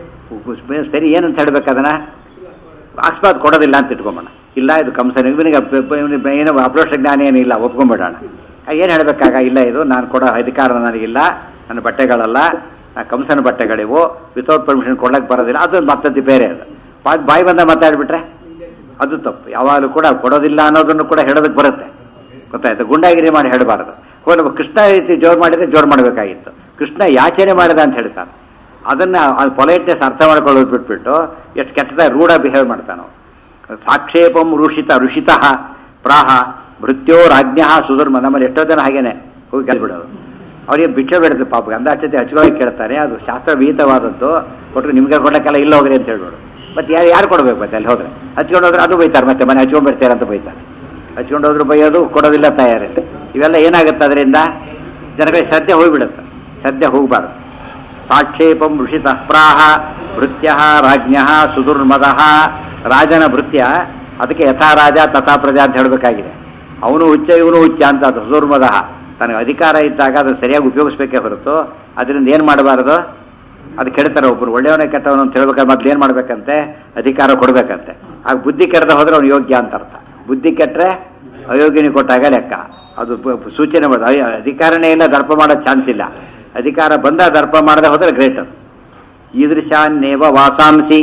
ಸರಿ ಏನಂತ ಹೇಳ್ಬೇಕು ಅದನ್ನ ಅಕಸ್ಮಾತ್ ಕೊಡೋದಿಲ್ಲ ಅಂತ ಇಟ್ಕೊಂಬೋಣ ಇಲ್ಲ ಇದು ಕಂಸನ ಇವನಿಗೆ ಅಪ್- ಇವನಿಗೆ ಏನು ಅಪ್ರೋಷ ಜ್ಞಾನ ಏನಿಲ್ಲ ಒಪ್ಕೊಂಡ್ಬಿಡೋಣ ಏನು ಹೇಳ್ಬೇಕಾಗ ಇಲ್ಲ ಇದು ನಾನು ಕೊಡೋ ಅಧಿಕಾರ ನನಗಿಲ್ಲ ನನ್ನ ಬಟ್ಟೆಗಳಲ್ಲ ನಾ ಕಂಸನ ಬಟ್ಟೆಗಳಿವು ವಿತೌಟ್ ಪರ್ಮಿಷನ್ ಕೊಡ್ಲಕ್ಕೆ ಬರೋದಿಲ್ಲ ಅದು ಮತ್ತದ್ದು ಬೇರೆ ಅದು ಬಾಯ್ ಬಾಯಿ ಬಂದ ಮಾತಾಡ್ಬಿಟ್ರೆ ಅದು ತಪ್ಪು ಯಾವಾಗಲೂ ಕೂಡ ಕೊಡೋದಿಲ್ಲ ಅನ್ನೋದನ್ನು ಕೂಡ ಹೇಳೋದಕ್ಕೆ ಬರುತ್ತೆ ಗೊತ್ತಾಯ್ತು ಗುಂಡಾಗಿರಿ ಮಾಡಿ ಹೇಳಬಾರದು ಹೋಗಿ ಕೃಷ್ಣ ರೀತಿ ಜೋರು ಮಾಡಿದ್ರೆ ಜೋರು ಮಾಡಬೇಕಾಗಿತ್ತು ಕೃಷ್ಣ ಯಾಚನೆ ಮಾಡಿದ ಅಂತ ಹೇಳ್ತಾನೆ ಅದನ್ನ ಪೊಲೈಟ್ನೆಸ್ ಅರ್ಥ ಮಾಡ್ಕೊಳ್ಳೋದು ಬಿಟ್ಬಿಟ್ಟು ಎಷ್ಟು ಕೆಟ್ಟದಾಗಿ ರೂಢ ಬಿಹೇವ್ ಮಾಡ್ತಾನೋ ಸಾಕ್ಷೇಪಂ ಋಷಿತ ಋಷಿತಃ ಪ್ರಾಹ ಭೃತ್ಯೋ ರಾಜ್ಞ ಸುಧರ್ಮ ನಮ್ಮಲ್ಲಿ ಎಷ್ಟೋ ಜನ ಹಾಗೇನೆ ಹೋಗಿ ಗೆಲ್ಬಿಡೋದು ಅವರಿಗೆ ಬಿಚ್ಚ ಬಿಡುತ್ತೆ ಪಾಪ ಗಂಧಾಕ್ಷತೆ ಹಚ್ಕೊಳ್ಳೋಕೆ ಕೇಳ್ತಾರೆ ಅದು ಶಾಸ್ತ್ರ ವಿಹಿತವಾದದ್ದು ಕೊಟ್ಟರೆ ನಿಮ್ಗೆ ಕೊಡಕ್ಕೆಲ್ಲ ಇಲ್ಲ ಹೋಗ್ರಿ ಅಂತ ಹೇಳ್ಬಿಡು ಮತ್ತೆ ಯಾರು ಯಾರು ಕೊಡ್ಬೇಕು ಮತ್ತೆ ಅಲ್ಲಿ ಹೋದ್ರೆ ಹಚ್ಕೊಂಡು ಹೋದ್ರೆ ಅದು ಬೈತಾರೆ ಮತ್ತೆ ಮನೆ ಹಚ್ಕೊಂಡು ಬರ್ತಾರೆ ಅಂತ ಬೈತಾರೆ ಹಚ್ಕೊಂಡು ಹೋದ್ರು ಬೈಯೋದು ಕೊಡೋದಿಲ್ಲ ತಯಾರಿಲ್ಲ ಇವೆಲ್ಲ ಏನಾಗುತ್ತೆ ಅದರಿಂದ ಜನಗಳಿಗೆ ಶ್ರದ್ಧೆ ಹೋಗ್ಬಿಡುತ್ತೆ ಶ್ರದ್ಧೆ ಹೋಗಬಾರ್ದು ಸಾಕ್ಷೇಪಂ ಋಷಿತ ಪ್ರಾಹ ಭೃತ್ಯ ರಾಜ್ಞ ಸುದುರ್ಮದ ರಾಜನ ಭೃತ್ಯ ಅದಕ್ಕೆ ಯಥಾ ರಾಜ ತಥಾ ಪ್ರಜಾ ಅಂತ ಹೇಳಬೇಕಾಗಿದೆ ಅವನು ಹುಚ್ಚ ಇವನು ಹುಚ್ಚ ಅಂತ ಅದು ಸುದುರ್ಮದ ತನಗೆ ಅಧಿಕಾರ ಇದ್ದಾಗ ಅದನ್ನು ಸರಿಯಾಗಿ ಉಪಯೋಗಿಸ್ಬೇಕೇ ಹೊರತು ಅದರಿಂದ ಏನು ಮಾಡಬಾರದು ಅದು ಕೆಡ್ತಾರೆ ಒಬ್ಬರು ಒಳ್ಳೆಯವನೇ ಕೆಟ್ಟವನು ಅಂತ ಹೇಳ್ಬೇಕಾದ್ರೆ ಮೊದ್ಲು ಏನು ಮಾಡ್ಬೇಕಂತೆ ಅಧಿಕಾರ ಕೊಡ್ಬೇಕಂತೆ ಆಗ ಬುದ್ಧಿ ಕೆಡದ ಹೋದ್ರೆ ಅವನು ಯೋಗ್ಯ ಅಂತ ಅರ್ಥ ಬುದ್ಧಿ ಕೆಟ್ಟರೆ ಅಯೋಗ್ಯನಿ ಕೊಟ್ಟಾಗ ಲೆಕ್ಕ ಅದು ಬ- ಸೂಚನೆ ಮಾಡೋದು ಅಯ್ಯ, ಅಧಿಕಾರನೇ ಇಲ್ಲ ದರ್ಪ ಮಾಡೋ ಚಾನ್ಸ್ ಇಲ್ಲ ಅಧಿಕಾರ ಬಂದ ದರ್ಪ ಮಾಡದೆ ಹೋದ್ರೆ ಗ್ರೇಟ್ ಅದು ಈದೃಶಾನ್ನೇವ ವಾಸಾಂಸಿ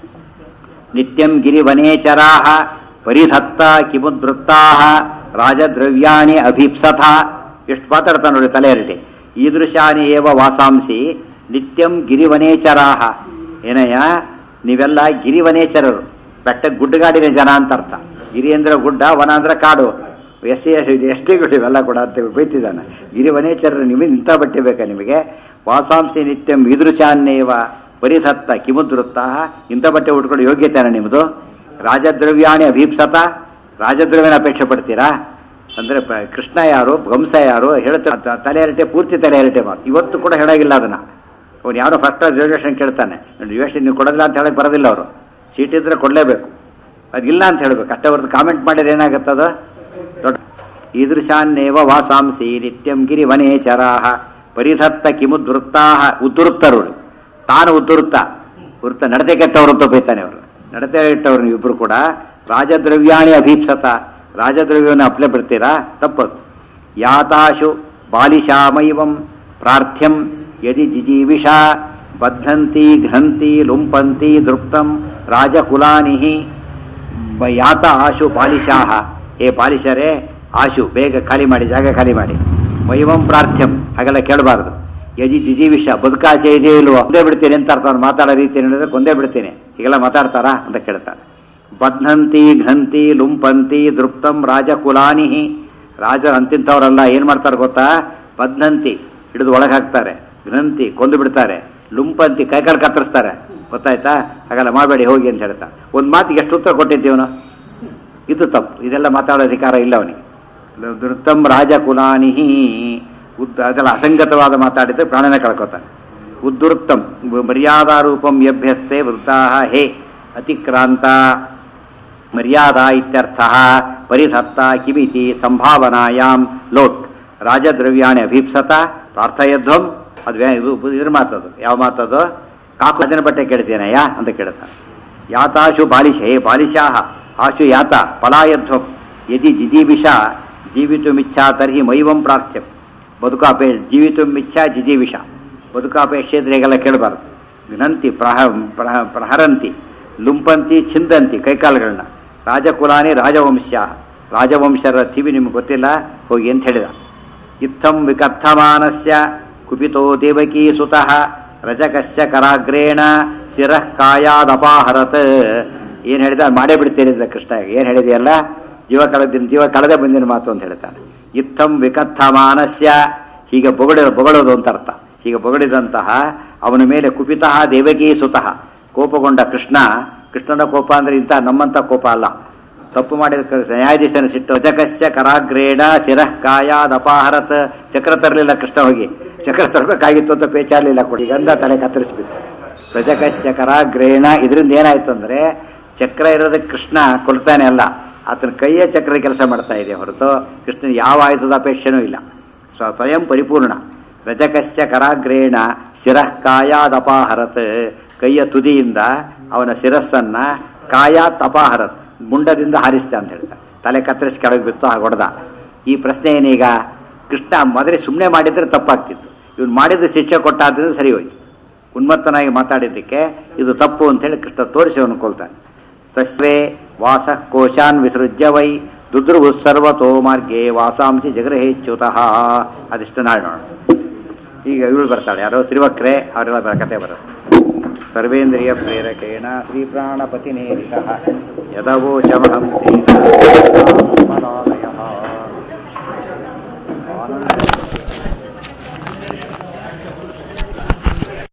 ನಿತ್ಯಂ ಗಿರಿವನೇಚರಾ ಪರಿಧತ್ತ ಕಿಮುದ್ವೃತ್ತಾ ರಾಜದ್ರವ್ಯಾಣಿ ಅಭೀಪ್ಸಥ ಎಷ್ಟು ಮಾತಾಡ್ತಾನೆ ನೋಡಿ ತಲೆ ಎರಡಿ ಈದೃಶಾನಿ ಏವ ವಾಸಾಂಸಿ ನಿತ್ಯಂ ಗಿರಿವನೇಚರಾ ಏನಯ್ಯ ನೀವೆಲ್ಲ ಗಿರಿವನೇಚರರು ಬೆಟ್ಟ ಗುಡ್ಡಗಾಡಿನ ಜನ ಅಂತ ಅರ್ಥ ಗಿರಿ ಅಂದ್ರೆ ಗುಡ್ಡ ವನ ಅಂದ್ರೆ ಕಾಡು ಎಸ್ ಸಿ ಎಷ್ಟಿಗಳು ಇವೆಲ್ಲ ಕೂಡ ಅಂತ ಬೈತಿದ್ದಾನೆ ಗಿರಿವನೇಚರರು ನಿಮಗೆ ಇಂಥ ಬಟ್ಟೆ ಬೇಕಾ ನಿಮಗೆ ವಾಸಾಂಸಿ ನಿತ್ಯಂ ಈದೃಶಾನ್ನೇವ ಪರಿಧತ್ತ ಕಿಮುದ್ವೃತ್ತ ಇಂಥ ಬಟ್ಟೆ ಉಟ್ಕೊಂಡು ಯೋಗ್ಯತೆನ ನಿಮ್ಮದು ರಾಜದ್ರವ್ಯಾಣಿ ಅಭೀಪ್ಸತ ರಾಜದ್ರವ್ಯನ ಅಪೇಕ್ಷೆ ಪಡ್ತೀರಾ ಅಂದ್ರೆ ಪ- ಕೃಷ್ಣ ಯಾರು ವಂಶ ಯಾರು ಹೇಳ್ತಾರೆ ತಲೆ ಎರಟೆ ಪೂರ್ತಿ ತಲೆ ಎರಟೆ ಮಾತು ಇವತ್ತು ಕೂಡ ಹೇಳಾಗಿಲ್ಲ ಅದನ್ನ ಅವ್ನು ಯಾರೋ ಫಸ್ಟ್ ಕ್ಲಾಸ್ ರಿಸರ್ವೇಷನ್ ಕೇಳ್ತಾನೆ ರಿಸರ್ವೇಷನ್ ನೀವು ಕೊಡೋದಿಲ್ಲ ಅಂತ ಹೇಳಕ್ ಬರೋದಿಲ್ಲ ಅವರು ಸೀಟ್ ಇದ್ರೆ ಕೊಡಲೇಬೇಕು ಅದಿಲ್ಲ ಅಂತ ಹೇಳ್ಬೇಕು ಅಷ್ಟೇ ಹೊರತು ಕಾಮೆಂಟ್ ಮಾಡಿದ್ರೆ ಏನಾಗುತ್ತದ ದೊಡ್ಡ ಈದೃಶಾನ್ನೇವ ವಾಸಾಂಸಿ ನಿತ್ಯಂ ಗಿರಿ ವನೇಚರಾಹ ಪರಿಧತ್ತ ಕಿಮುದ್ವೃತ್ತಾ ಉದ್ವೃತ್ತರು ತಾನು ಉದ್ವೃತ್ತ ವೃತ್ತ ನಡತೆ ಕೆಟ್ಟವರು ಅಂತ ಬೈತಾನೆ ಅವರು ನಡತೆ ಕೆಟ್ಟವರು ನೀವಿಬ್ರು ಕೂಡ ರಾಜದ್ರವ್ಯಾಣಿ ಅಭೀಪ್ಸತ ರಾಜದ್ರವ್ಯವನ್ನು ಅಪ್ಲೆ ಬಿಡ್ತೀರಾ ತಪ್ಪದು ಯಾತಾಶು ಬಾಲಿಶಾಮೈವಂ ಪ್ರಾರ್ಥ್ಯಂ ಯದಿ ಜಿಜೀವಿಷ ಬದ್ಧಂತಿ ಘ್ರಂತಿ ಲುಂಪಂತಿ ದೃಪ್ತಂ ರಾಜಕುಲಾನಿಹಿ ಬ- ಯಾತ ಆಶು ಬಾಲಿಶಾಹ ಏ ಬಾಲಿಶರೇ ಆಶು ಬೇಗ ಖಾಲಿ ಮಾಡಿ ಜಾಗ ಖಾಲಿ ಮಾಡಿ ಮೈವಂ ಪ್ರಾರ್ಥ್ಯಂ ಹಾಗೆಲ್ಲ ಕೇಳಬಾರದು ಯಜಿ ಜಿಜೀವಿಷ ಬದುಕಾಸೆ ಇದೆಯೋ ಇಲ್ವೋ ಕೊಂದೇ ಬಿಡ್ತೀನಿ ಅಂತ ಅರ್ಥ ಅವ್ನು ಮಾತಾಡೋ ರೀತಿ ಹೇಳಿದ್ರೆ ಕೊಂದೇ ಬಿಡ್ತೀನಿ ಹೀಗೆಲ್ಲ ಮಾತಾಡ್ತಾರಾ ಅಂತ ಕೇಳ್ತಾರೆ ಬದ್ಧಂತಿ ಘ್ರಂತಿ ಲುಂಪಂತಿ ದೃಪ್ತಂ ರಾಜಕುಲಾನಿಹಿ ರಾಜರು ಅಂತಿಂಥವ್ರಲ್ಲ ಏನು ಮಾಡ್ತಾರೆ ಗೊತ್ತಾ ಬದ್ಧಂತಿ ಹಿಡಿದು ಒಳಗೆ ಹಾಕ್ತಾರೆ ಘ್ರಂತಿ ಕೊಂದು ಬಿಡ್ತಾರೆ ಲುಂಪಂತಿ ಕೈಕಾಲು ಕತ್ತರಿಸ್ತಾರೆ ಗೊತ್ತಾಯ್ತಾ ಹಾಗೆಲ್ಲ ಮಾಡಬೇಡಿ ಹೋಗಿ ಅಂತ ಹೇಳ್ತಾರೆ ಒಂದು ಮಾತಿಗೆ ಎಷ್ಟು ಉತ್ತರ ಕೊಟ್ಟಿದ್ದೀವನು ಇದು ತಪ್ಪು ಇದೆಲ್ಲ ಮಾತಾಡೋ ಅಧಿಕಾರ ಇಲ್ಲ ಅವನಿಗೆ ಧೃತಂ ರಾಜಕುಲಾನಿಹಿ ಉದ್ ಅದೆಲ್ಲ ಅಸಂಗತವಾದ ಮಾತಾಡಿದ್ರೆ ಪ್ರಾಣನ ಕಳ್ಕೊತಾನೆ ಉದ್ಧೃತ್ತಂ ಮರ್ಯಾದಾರೂಪಂ ಯಭ್ಯಸ್ತೆ ವೃದ್ಧಾ ಹೇ ಅತಿಕ್ರಾಂತ ಮರ್ಯಾದಾ ಇತ್ಯರ್ಥ ಪರಿಧತ್ತ ಕಿಮಿತಿ ಸಂಭಾವನಾಯಾಮ್ ಲೋಟ್ ರಾಜದ್ರವ್ಯಾಣಿ ಅಭೀಪ್ಸತ ಪ್ರಾರ್ಥಯಧ್ವಂ ಅದು ವ್ಯಾ- ಇದು ಇದ್ರ ಮಾತದು ಯಾವ ಮಾತದು ಕಾಕು ಅದನ್ನ ಬಟ್ಟೆ ಕೇಳ್ತೇನಯ್ಯ ಅಂತ ಕೇಳ್ತಾನೆ ಯಾತಾಶು ಬಾಲಿಶ ಹೇ ಬಾಲಿಶಾಹ ಆಶು ಯಾತ ಪಲಾಯಧ್ವಂ ಯದಿ ಜಿಜೀವಿಷ ಜೀವಿತುಮಿಚ್ಛಾ ತರ್ಹಿ ಮೈವಂ ಪ್ರಾರ್ಥ್ಯಂ ಬದುಕಾಪೇ ಜೀವಿತುಮಿಚ್ಛಾ ಜಿಜೀವಿಷ ಬದುಕಾಪೇಕ್ಷೆ ಇದ್ರೆ ಈಗೆಲ್ಲ ಕೇಳಬಾರ್ದು ವಿನಂತಿ ಪ್ರಹ ಪ್ರಹ ಪ್ರಹರಂತಿ ಲುಂಪಂತಿ ಛಿಂದಂತಿ ಕೈಕಾಲುಗಳನ್ನ ರಾಜಕುಲಾನಿ ರಾಜವಂಶ ರಾಜವಂಶರ ಟಿವಿ ನಿಮ್ಗೆ ಗೊತ್ತಿಲ್ಲ ಹೋಗಿ ಅಂತ ಹೇಳಿದ ಇತ್ತಂ ವಿಕಥಮಾನಸ್ಯ ಕುಪಿತೋ ದೇವಕೀ ಸುತಃ ರಜಕಸ್ಯ ಕರಾಗ್ರೇಣ ಶಿರಃ ಕಾಯಾದಪಾಹರತ್ ಏನು ಹೇಳಿದ ಮಾಡೇ ಬಿಡ್ತೀರಿ ಅಂತ ಕೃಷ್ಣ ಏನು ಹೇಳಿದೆಯಲ್ಲ ಜೀವ ಕಳೆದಿನ ಜೀವ ಕಳೆದೇ ಬಂದಿನ ಮಾತು ಅಂತ ಹೇಳ್ತಾನೆ ಇತ್ತಂ ವಿಕಥಮಾನಸ್ಯ ಹೀಗೆ ಬೊಗಡ ಬೊಗಳೋದು ಅಂತ ಅರ್ಥ ಹೀಗೆ ಬೊಗಳಿದಂತಹ ಅವನ ಮೇಲೆ ಕುಪಿತಃ ದೇವಕೀ ಸುತಃ ಕೋಪಗೊಂಡ ಕೃಷ್ಣ ಕೃಷ್ಣನ ಕೋಪ ಅಂದ್ರೆ ಇಂಥ ನಮ್ಮಂಥ ಕೋಪ ಅಲ್ಲ ತಪ್ಪು ಮಾಡಿದ ಕ- ನ್ಯಾಯಾಧೀಶನ ಸಿಟ್ಟು ರಜಕಸ್ಯ ಕರಾಗ್ರೇಣ ಶಿರಃ ಕಾಯಾದ ಅಪಾಹರತ್ ಚಕ್ರ ತರಲಿಲ್ಲ ಕೃಷ್ಣ ಹೋಗಿ ಚಕ್ರ ತರಬೇಕಾಗಿತ್ತು ಅಂತ ಪೇಚಾಡಲಿಲ್ಲ ಕೊಡಿ ಗಂಧ ತಲೆ ಕತ್ತರಿಸ್ಬಿಟ್ಟು ರಜಕಸ್ಯ ಕರಾಗ್ರೇಣ ಇದರಿಂದ ಏನಾಯ್ತು ಅಂದ್ರೆ ಚಕ್ರ ಇರೋದಕ್ಕೆ ಕೃಷ್ಣ ಕೊಲ್ತಾನೆ ಅಲ್ಲ ಆತನ ಕೈಯ ಚಕ್ರ ಕೆಲಸ ಮಾಡ್ತಾ ಇದೆ ಹೊರತು ಕೃಷ್ಣನ ಯಾವ ಆಯುಧದ ಅಪೇಕ್ಷೆನೂ ಇಲ್ಲ ಸ್ವ- ಸ್ವಯಂ ಪರಿಪೂರ್ಣ ರಜಕಸ್ಯ ಕರಾಗ್ರೇಣ ಶಿರಃ ಕಾಯಾದಪಾಹರತ್ ಕೈಯ ತುದಿಯಿಂದ ಅವನ ಶಿರಸ್ಸನ್ನ ಕಾಯಾತ್ ಅಪಾಹರತ್ ಮುಂಡದಿಂದ ಹಾರಿಸ್ತೆ ಅಂತ ಹೇಳ್ತಾರೆ ತಲೆ ಕತ್ತರಿಸಿ ಕೆಳಗೆ ಬಿತ್ತು ಹಾಗೆ ಹೊಡೆದ ಈ ಪ್ರಶ್ನೆ ಏನೀಗ ಕೃಷ್ಣ ಮೊದಲೇ ಸುಮ್ಮನೆ ಮಾಡಿದ್ರೆ ತಪ್ಪಾಗ್ತಿತ್ತು ಇವನು ಮಾಡಿದ ಶಿಕ್ಷೆ ಕೊಟ್ಟಾದ್ರಿಂದ ಸರಿ ಹೋಯ್ತು ಉನ್ಮತ್ತನಾಗಿ ಮಾತಾಡಿದ್ದಕ್ಕೆ ಇದು ತಪ್ಪು ಅಂತೇಳಿ ಕೃಷ್ಣ ತೋರಿಸಿ ಅವನು ಕೊಲ್ತಾನೆ ತಸ್ವೇ ವಾಸ ಕೋಶಾನ್ ವಿಸೃಜ್ಯ ವೈ ದುದ್ರುವು ಸರ್ವತೋ ಮಾರ್ಗೆ ವಾಸಾಂಸಿ ಜಗರಹೇಚ್ಯುತಃ ಅದಿಷ್ಟು ನಾಳೆ ನೋಡೋಣ ಈಗ ಇವಳು ಬರ್ತಾಳೆ ಯಾರೋ ತಿರುವಕ್ರೆ ಅವರೆಲ್ಲ ಬ- ಕತೆ ಬರುತ್ತೆ ಸರ್ವೇಂದ್ರಿಯ ಪ್ರೇರಕೇಣ ಶ್ರೀ ಪ್ರಾಣಪತಿನೇರಿಷಃ ಯದವೋಚಮಹಂ ಆನಂದ